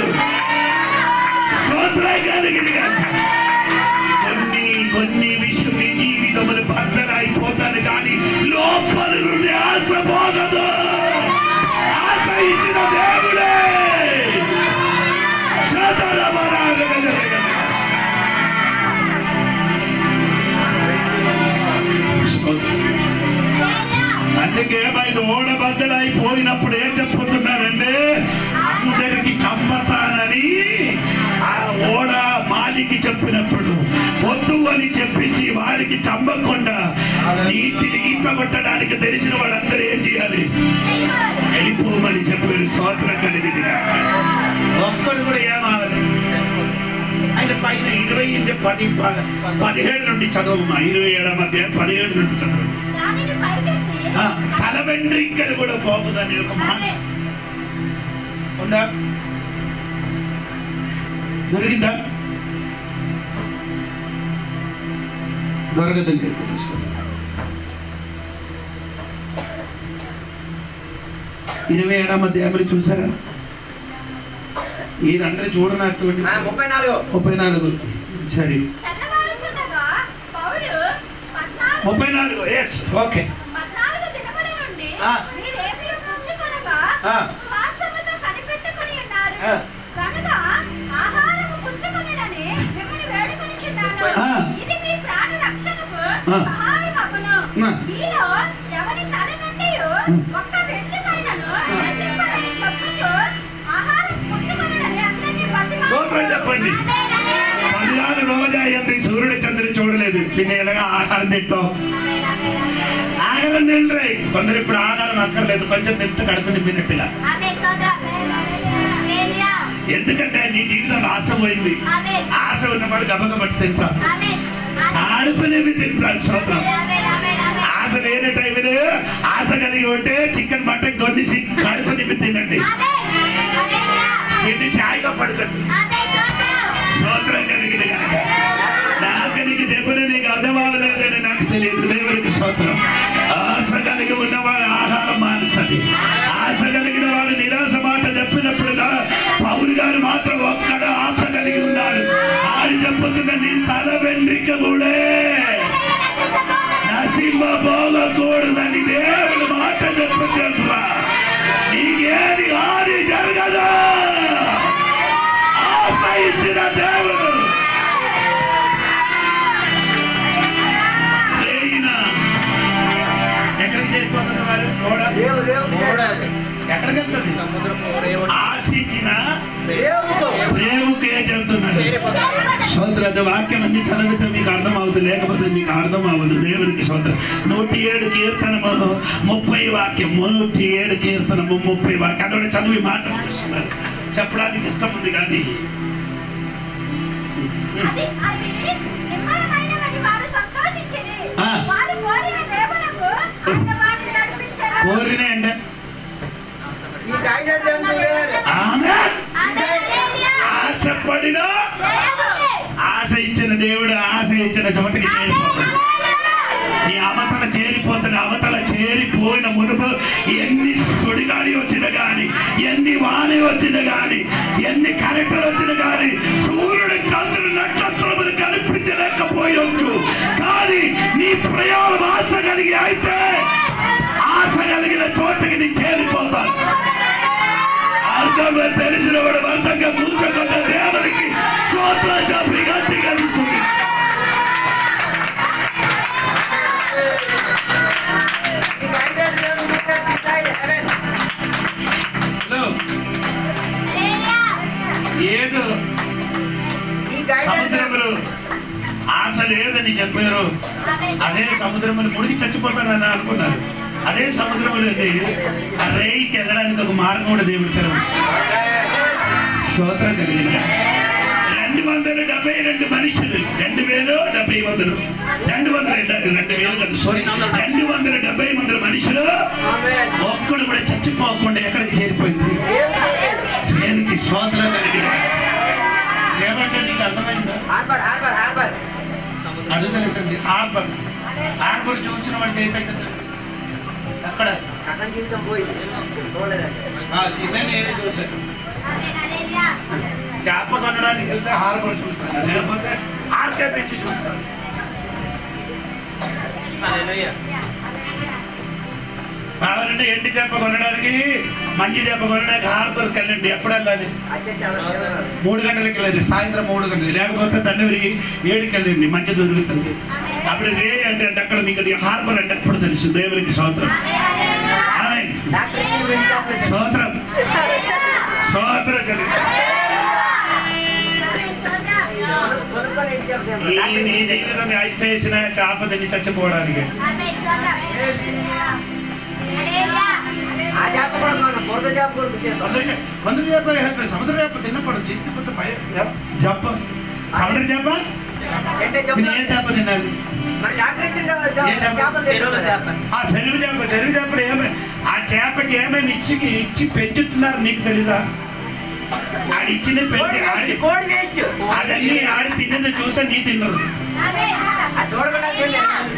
స్తోత్రం కలిగిన గాక. కొన్ని కొన్ని విషయం నీ జీవితంలో బద్దలైపోతాను కానీ లోపల నుండి ఆశ పోగదు ఆశ ఇచ్చిన దేవుడే శతరమరాగగలగలగ. స్తోత్రం. అందుకే ఆయన ఓడ బద్దలైపోయినప్పుడు ఏం చెప్పుతున్నారంటే అందరికి చంపతానని ఆ ఓడ మాలికి చెప్పినప్పుడు వద్దు అని చెప్పేసి వారికి చంపకుండా నీటిని ఈత కొట్టడానికి తెలిసిన వాడందరూ ఏం చేయాలి వెళ్ళిపోమని చెప్పారు స్వాతంత్రం కలిగింది కాక. ఒక్కడు కూడా ఏమావాలి ఆయన పైన ఇరవై ఇంటి పది ప- పదిహేడు నుండి చదవమ్మా ఇరవై ఏడవ మధ్య పదిహేడు నుండి చదవండి దానిని పైకెత్తి ఆ, తల వెంట్రికలు కూడా పోగుదని ఒక మాట ఉందా దొరికిందా దొరకదని తెలుసు ఇరవై ఏడవ అధ్యాయంలో చూసారా మీరందరూ చూడనటువంటి ఆ, ముప్పై నాలుగు ముప్పై నాలుగు సరే తెల్లవారుచుండగా పౌలు పద్నాలుగు ముప్పై నాలుగు ఎస్ ఓకే పద్నాలుగు దినముల నుండి ఆ. మీరేమి పుచ్చుకొనగా ఆ. ఉపవాసముతో కనిపెట్టుకుని ఉన్నారు ఆ. కనుక ఆహారము పుచ్చుకొనుడని మిమ్మల్ని వేడుకొనిచున్నాను ఆ. ఇది మీ ప్రాణ రక్షణకు ఆ. సహాయమగును ఆ. మీలో ఎవరి తల నుండి ఒక్క వెంట్రుకైనను ఎత్తింపదని చెప్పుచు ఆహారం పుచ్చుకొనుడని అందరినీ స్తోత్రం చెప్పండి. పదినాలు రోజు అయ్యింది సూర్యుడు చంద్రుడు చూడలేదు പിന്നെ ఎలాగా ఆహారం తింటాం ఆహారం తిండ్రే కొందరు ఇప్పుడు ఆహారం అక్కర్లేదు కొంచెం తింటే కడుపు నింపినట్టుగా ఎందుకంటే నీ జీవితంలో ఆశ పోయింది ఆశ ఉన్నప్పుడు గబగబట్టి తింటా ఆడుపు నింపి తింటాడు స్తోత్రం ఆశ లేని టైంలో ఆశ కలిగి ఉంటే చికెన్ మటన్ కొన్నిసి కడుపు నింపి తినండి తిండి సాయిగా పడుకోండి స్తోత్రం కలిగిన కనుక నాకు నీకు చెప్పిన నీకు అర్థం అవ్వలేదని నాకు తెలియదు దేవునికి స్తోత్రం ఆశ కలిగి ఉన్నవాడు ఆహారం మారుస్తుంది ఆశ కలిగిన వాడు నిరాశ మాట చెప్పినప్పుడుగా పౌరు గారు మాత్రం ఒక్కడ ఆశ కలిగి ఉన్నాడు ఆడు చెప్పుతున్న నీ తల వెంట్రిక కూడా నశింపబోగకూడదని దేవుడు మాట చెప్పుతుండ్రా నీకేది హాని జరగదు ఆశ ఇచ్చిన దేవుడు ప్రేయన. ఎక్కడికి చేరిపోతుంది వారు ఓడ రేవు రేవు ఎక్కడికి వెళ్తుంది సముద్రపు రేవు ఆశించిన రేవుతో ప్రేమకే చెబుతున్నారు సోదర వాక్యం అన్ని చదివితే మీరు అవ్వదు లేకపోతే మీకు అర్థం అవ్వదు దేవునికి సోదరు నూటి ఏడు కీర్తనము ముప్పై వాక్యం నూటి ఏడు కీర్తనము ముప్పై వాక్యం అదొక చదివి మాట్లాడుతున్నారు చెప్పడానికి ఇష్టం ఉంది కానీ అది అది నిర్మలమైనవని వారు సంతోషించిరి. ఆ. వారు కోరిన దేవులకు ఆయన వారిని నడిపించెను. కోరినే అంటే ఈ గైడెడ్ దేవుడు వేరు. ఆమె ఆమేన్. హల్లెలూయా. ఆశపడిన దేవుడే. ఆశ ఇచ్చిన దేవుడు ఆశ ఇచ్చిన చోటకి ఆమేన్. చేరిపోతాడు హల్లెలూయా. నీ అవతల చేరిపోతున్న అవతల చేరిపోయిన మునుపు ఎన్ని సుడిగాలి వచ్చిన గాని ఎన్ని వాణి వచ్చిన గాని ఎన్ని కరెక్టర్లు వచ్చిన గాని సూర్యుడు చంద్రుడు నక్షత్రములు కనిపించలేకపోయొచ్చు కానీ నీ ప్రయాణం ఆశ కలిగి అయితే ఆశ కలిగిన చోటకి నీ చేరిపోతావు అర్థంగా తెలిసిన వాడు అర్థంగా కూర్చోకుండా దేవునికి స్తోత్ర చెప్పి గట్టిగా కూర్చుంది ఈ గైడెడ్ దేవుడు వేరు. Decide heaven. Hello hallelujah. ఏదో ఈ గైడెడ్ సముద్రములు ఆశ లేదని చెప్పారు ఆమేన్. అదే సముద్రములు మునిగి చచ్చిపోతానని అనుకున్నారు అదే సముద్రములు ఆ రేయికి వెళ్ళడానికి ఒక మార్గం కూడా దేవుడు తెరవచ్చు స్తోత్రం కలిగిన రెండు వందల డెబ్బై రెండు మనుషులు రెండు వేలు డెబ్బై వందలు రెండు వందల రెండు వేలు కదా సారీ రెండు వందల డెబ్బై వందల మనుషులు ఆమేన్. ఒక్కడు కూడా చచ్చిపోకుండా ఎక్కడికి చేరిపోయింది దేవుడు దేనికి స్తోత్రం కలిగిన ఏమంటే నీకు అర్థమైందా హార్బర్ హార్బర్ హార్బర్ అది తెలుసండి హార్బర్ హార్బర్ చూసిన వాడు చేపెట్టింది అక్కడ అతని జీవితం పోయింది చూడలేదు ఆ చిన్న నేనే చూశాను ఆమేన్. హల్లెలూయా. చేప కొనడానికి వెళ్తే హార్బర్ చూస్తాను లేకపోతే ఆర్కే పెంచి చూస్తాను హల్లెలూయా. కావాలంటే ఎండి చేప కొనడానికి మంచి చేప కొనడానికి హార్బర్కి వెళ్ళండి ఎప్పుడు వెళ్ళాలి అచ్చా మూడు గంటలకు వెళ్ళండి సాయంత్రం మూడు గంటలు లేకపోతే తండ్రి ఏడుకి వెళ్ళండి మంచి దొరుకుతుంది ఆమేన్. అప్పుడు రే అంటే అంటే అక్కడ మీకు స్తోత్రం అంటే ఎప్పుడు తెలుసు దేవునికి స్తోత్రం ఆమేన్. హల్లెలూయా. ఆమేన్. డాక్టర్ గారు వెళ్ళి చెప్పలేదు. స్తోత్రం హల్లెలూయా. స్తోత్రం కలిగి ఆమేన్. స్తోత్రం. కొనుక్కొని ఇంటికి వెళ్తాం. ఈ డాక్టర్ నీ జీవితం ఐసేసిన చేప తిని చచ్చిపోవడానికి ఆమేన్. స్తోత్రం. హల్లెలూయా. ఆ చేప కూడా కొను. బురద చేప కూడా తింటాం. కొందరికి కొందరు చేప హెల్ప్ సముద్ర చేప తినకూడదు చేసిపోతే భయం జప్ప సముద్ర చేప అంటే మీరు ఏ చెప్పు చేప తినాలి మరి డాక్టర్ ఇచ్చిండు ఏ చేప? చేపలు చెరువుల చేప. తింటాం ఆ చెరువు చేప చెరువు చేపలు ఏమే ఆ చేపకి ఏమేమి ఇచ్చి ఇచ్చి పెంచుతున్నారు నీకు తెలుసా ఆడి ఇచ్చిన కోడి పెంచి ఆడి వేస్ట్ కోడి వేస్ట్ అదన్నీ ఆడి తిన్నది చూస్తే నీ తిన్నరు ఆమేన్. ఆ చూడకుండా తింటే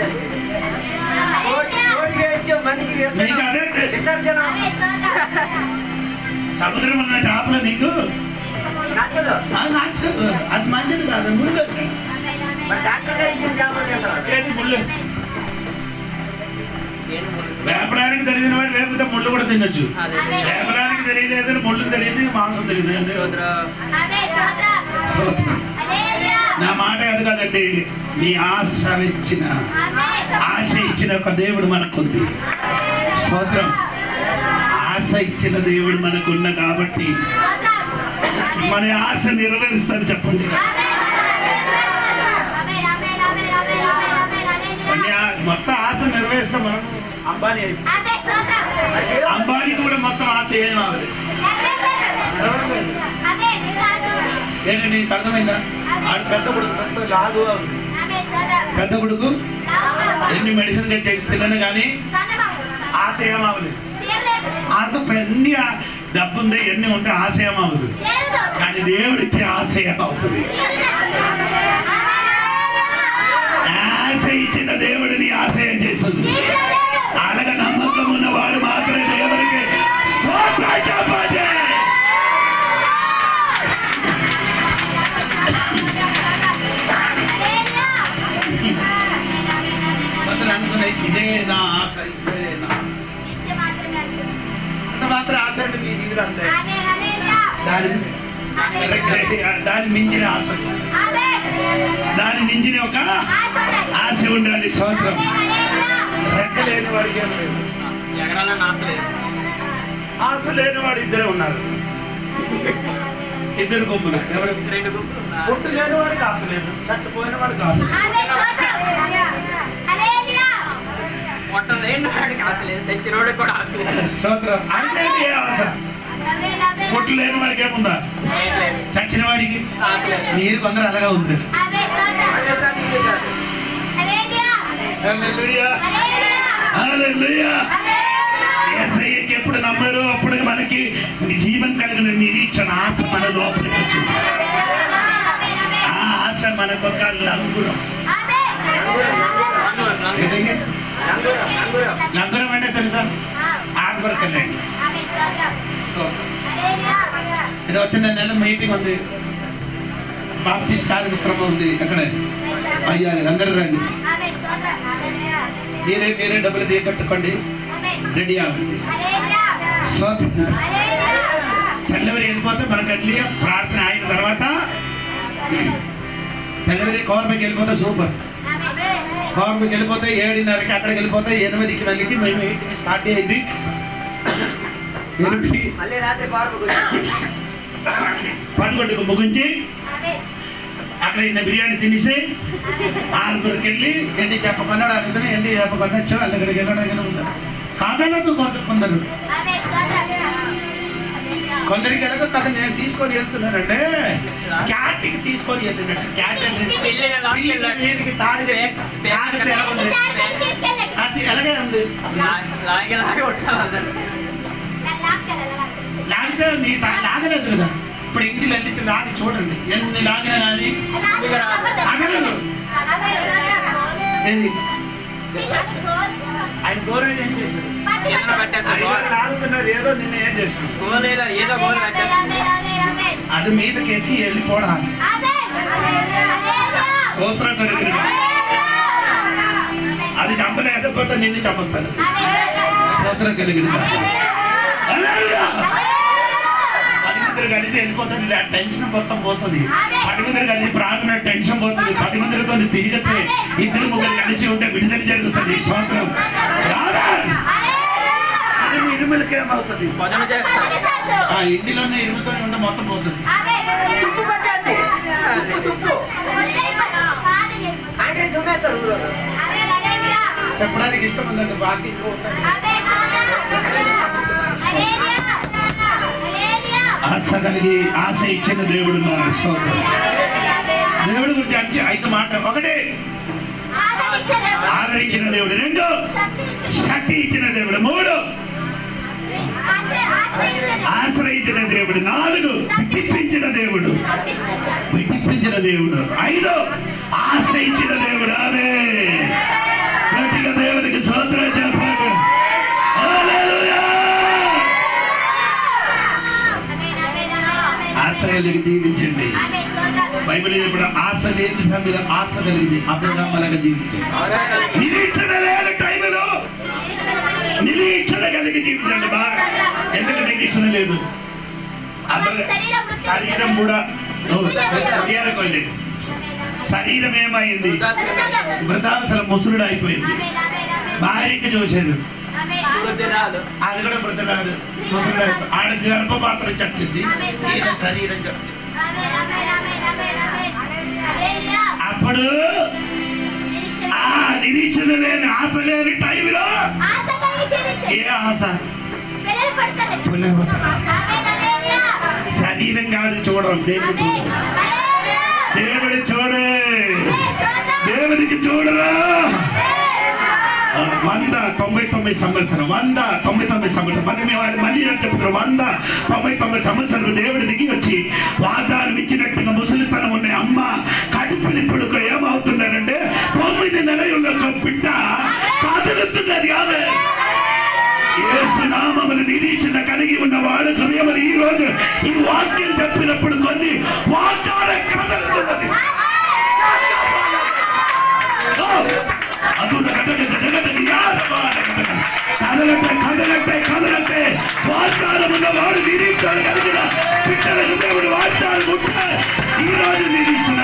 కోడి కోడి వేస్ట్ మనిషి నీకు అదే టేస్ట్. విసర్జన ఆమేన్. స్తోత్రం. సముద్రం ఉన్న చేపలు నీకు నచ్చదు అది నచ్చదు అది మంచిది కాదు ముళ్ళు ఆమేన్. మరి ఆమేన్. డాక్టర్ గారు ఇచ్చిన చేపలు తింటారు ఏంటి ముళ్ళు ఏను ముళ్ళు. వేపడానికి తెలియని వాడు వేపితే ముళ్ళు కూడా తినొచ్చు అదే. వేపడానికి తెలియలేదు ముళ్ళు తెలియదు మాంసం తెలియదు స్తోత్రం. ఆమేన్. స్తోత్రం. స్తోత్రం. హల్లెలూయా. నా మాట అది కాదండి నీ ఆశ ఇచ్చిన ఆమేన్. ఆశ ఇచ్చిన ఒక దేవుడు మనకుంది స్తోత్రం ఆశ ఇచ్చిన దేవుడు మనకున్న కాబట్టి స్తోత్రం. మన ఆశ నెరవేరుస్తాడు చెప్పండి ఆమేన్. ఆమేన్. ఆమేన్. ఆమేన్. ఆమేన్. ఆమేన్. ఆమేన్. మన హల్లెలూయా. ఆ- మొత్తం ఆశ నెరవేరుస్తాం మనం అంబానీ అయిపోయి ఆమేన్. స్తోత్రం. మరి దేవుడు అంబానీ కూడా మొత్తం ఆశ ఏం అవ్వదు నెరవేర్లేదు. ఆమేన్. ఇంకా ఆశించి. ఏంటండి నీకు అర్థమైందా ఆడు పెద్ద కొడుకు పెద్ద లాగు అవుతుంది. ఆమేన్. స్తోత్రం. పెద్ద కొడుకు లావుగా. ఎన్ని మెడిసిన్ తినను కానీ సన్నబాబు. ఆశ ఏమవ్వదు తీరలేదు. ఆశ ఎన్ని డబ్బు ఉంది ఎన్ని ఉంటే ఆశ ఏమవ్వదు తీరదు. కానీ దేవుడు ఇచ్చే ఆశ ఏమవుతుంది తీరలేదు. ఆశ ఇచ్చిన దేవుడిని ఆశయం చేస్తుంది తీర్చలేదు. అలాగ నమ్మకం ఉన్నవాడు మాత్రమే దేవుడికి స్తోత్రం చెప్పండి. హల్లెలూయా. కొందరు అనుకునే ఇదే నా ఆశ ఇదే నా నిత్య మాత్రమే అనుకుంటున్నాను. అంత మాత్రం ఆశ అంటే నీ జీవితం అంతే ఆమేన్. హల్లెలూయా. దాని ఆమేన్. స్తోత్రం. దాని మించిన ఆశ ఆమేన్. దాని మించిన ఒక ఆశ ఉండాలి. ఆశ ఉండాలి స్తోత్రం ఆమేన్. హల్లెలూయా. రెక్క లేని వాడికి ఏం లేదు ఎగరాలని ఆశ లేదు ఆశ లేని వాడు ఇద్దరే ఉన్నారు ఇద్దరు గుంపులు ఎవరు రెండు గుంపులు ఉన్నారు. పుట్టు లేని వాడికి ఆశ లేదు చచ్చిపోయిన వాడికి ఆశ లేదు. ఆమేన్ స్తోత్రం హల్లెలూయా మొట్ట లేని వాడికి ఆశ లేదు చచ్చినోడు కూడా ఆశ లేదు స్తోత్రం అంటే ఏ ఆశ ఆమేన్ ఆమేన్ పుట్టు లేని వాడికి ఏముందా చచ్చిన వాడికి ఆశ లేదు మీరు కొందరు అలాగా ఉంది ఆమేన్ స్తోత్రం అదే కాదు ఇదే కాదు హల్లెలూయా హల్లెలూయా. హల్లెలూయా హల్లెలూయా. హల్లెలూయా యేసయ్యకి ఎప్పుడు నమ్మరు అప్పుడు మనకి జీవన్ కలిగిన నిరీక్షణ ఆశ మన లోపలికి వచ్చింది ఆ ఆశ మనకు ఒక లంగురం ఏంటండి? లంగురం అంటే తెలుసా ఆర్బర్ కళ్యాణ్ ఇది వచ్చిన నెల మీటింగ్ ఉంది బాప్టిస్ట్ కార్యక్రమం ఉంది అక్కడ అయ్యా అందరూ రండి మీరే మీరే డబ్బులు తీయకట్టుకోండి రెడీ అవ్వండి సో తెల్లవరి వెళ్ళిపోతే మనకు వెళ్ళి ప్రార్థన అయిన తర్వాత తెల్లవరి కోరబకి వెళ్ళిపోతే సూపర్ కోరబకి వెళ్ళిపోతే ఏడున్నరకి అక్కడికి వెళ్ళిపోతే ఎనిమిదికి వెళ్ళి మేము ఎయిట్కి స్టార్ట్ అయ్యింది ఎనిమిది మళ్ళీ రాత్రి పార్కు పదకొండుకు ముగించి అక్కడ ఇన్న బిర్యానీ తినేసి ఆరుగురికి వెళ్ళి ఎండి చెప్పకొన్నాడు అనుకుని ఎండి చెప్పకొనొచ్చు అక్కడికి వెళ్ళడం ఉంది కాదనదు కొంత కొందరు కొందరికి వెళ్ళక కథ నేను తీసుకొని వెళ్తున్నానంటే క్యాట్కి తీసుకొని వెళ్ళినట్టు క్యాట్ అంటే పిల్లిని లాక్కి పిల్లికి వెళ్ళాడు. మీదికి తాడు కట్టి, తాగితే ఎలా ఉంది అది ఎలాగే ఉంది లాగే లాగే కొట్టాలి అందరూ. లాగితే నీ తా- లాగలేదు కదా ఇప్పుడు ఇంటిలో అన్నిటి లాగి చూడండి ఎన్ని లాగినా కానీ అగలదు ఏది ఆయన గౌరవం ఏం చేశాడు కింద పెట్టేస్తా ఆయన గోడ. లాగుతున్నారు ఏదో నిన్న ఏం చేశాడు గోల్ ఏదో ఏదో గోల్ పెట్టేస్తా అది మీదకి ఎక్కి వెళ్ళిపోవడం స్తోత్రం కలిగిన అది చంపలేకపోతే నిన్ను చంపుతాను స్తోత్రం కలిగిన పది మందిని కలిసి వెళ్ళిపోతుంది ఆ టెన్షన్ మొత్తం పోతుంది పది మందిని కలిసి ప్రార్థన టెన్షన్ పోతుంది పది మందితో తిరిగితే ఇద్దరు ముగ్గురు కలిసి ఉంటే విడుదల జరుగుతుంది స్తోత్రం రాదా? అది ఇరుములకి ఏమవుతుంది భజన చేస్తా ఆ ఇంటిలోనే ఇరుముతో ఉంటే మొత్తం పోతుంది తుప్పు పట్టండి తుప్పు తుప్పు అంటే సుమేస్తారు ఊరు చెప్పడానికి ఇష్టం ఉందండి బాకీ ఇంకో ఉంటుంది. ఆశ కలిగి ఆశ ఇచ్చిన దేవుడు ఉన్నారు స్తోత్రం దేవుడి గురించి అంటే ఐదు మాట ఒకటి ఆదరించిన దేవుడు రెండు శక్తి ఇచ్చిన దేవుడు మూడు ఆశ్రయించిన దేవుడు నాలుగు విడిపించిన దేవుడు విడిపించిన దేవుడు ఐదు ఆశ్రయించిన దేవుడు ఆమె గట్టిగా దేవునికి సోదరం చెప్పాలి హల్లెలూయా! ఆశ కలిగి దీవించండి బైబిల్ ఇప్పుడు ఆశ లేని సమయంలో ఆశ కలిగి అభిరామలుగా జీవించండి నిరీక్షణ లేని టైంలో నిరీక్షణ కలిగి జీవించండి బాగా ఎందుకు నిరీక్షణ లేదు అబ్బ- శరీరం కూడా ఓ, ఉదయానికోండి. శరీరం ఏమైంది వృద్ధావసల ముసురుడు అయిపోయింది భార్యకి చూశారు బుద్ధి రాదు అది కూడా వృద్ధరాదు ముసురుడు అయిపోయింది ఆడ గర్భపాత్ర చచ్చింది ఈయన శరీరం చచ్చింది అప్పుడు ఆ నిరీక్షణ లేని ఆశ లేని టైంలో ఏ ఆశ పిల్లలు పుట్టాలి. శరీరం కాదు చూడడం దేవుడు చూడు దేవుడు చూడు దేవుడికి చూడరా ఆ, వంద తొంభై తొమ్మిది సంవత్సరం వంద తొంభై తొమ్మిది సంవత్సరం మరి మేము అది మళ్ళీ అని చెప్తున్నారు వంద తొంభై తొమ్మిది సంవత్సరాలు దేవుడు దిగి వచ్చి వాగ్దానం ఇచ్చినట్టుగా ముసలితనం ఉన్న అమ్మ కడుపుని ఇప్పుడు ఏమవుతున్నారంటే తొమ్మిది నెలల ఒక బిడ్డ కాదలుతున్నది ఆమె యేసునామమును నిరీక్షణ కలిగి ఉన్నవాడు హృదయమని ఈ రోజు ఈ వాక్యం చెప్పినప్పుడు కొన్ని వాగ్దాన కదలుతున్నది ఓ! అదున గడగడ జగడగ యాదవాడ గడగడ. కదలటే కదలటే కదలటే వాగ్దానం ఉన్నవాడు నిరీక్షణ కలిగిన బిడ్డలకు దేవుడు వాగ్దానం ఉంటే ఈ రోజు నిరీక్షణ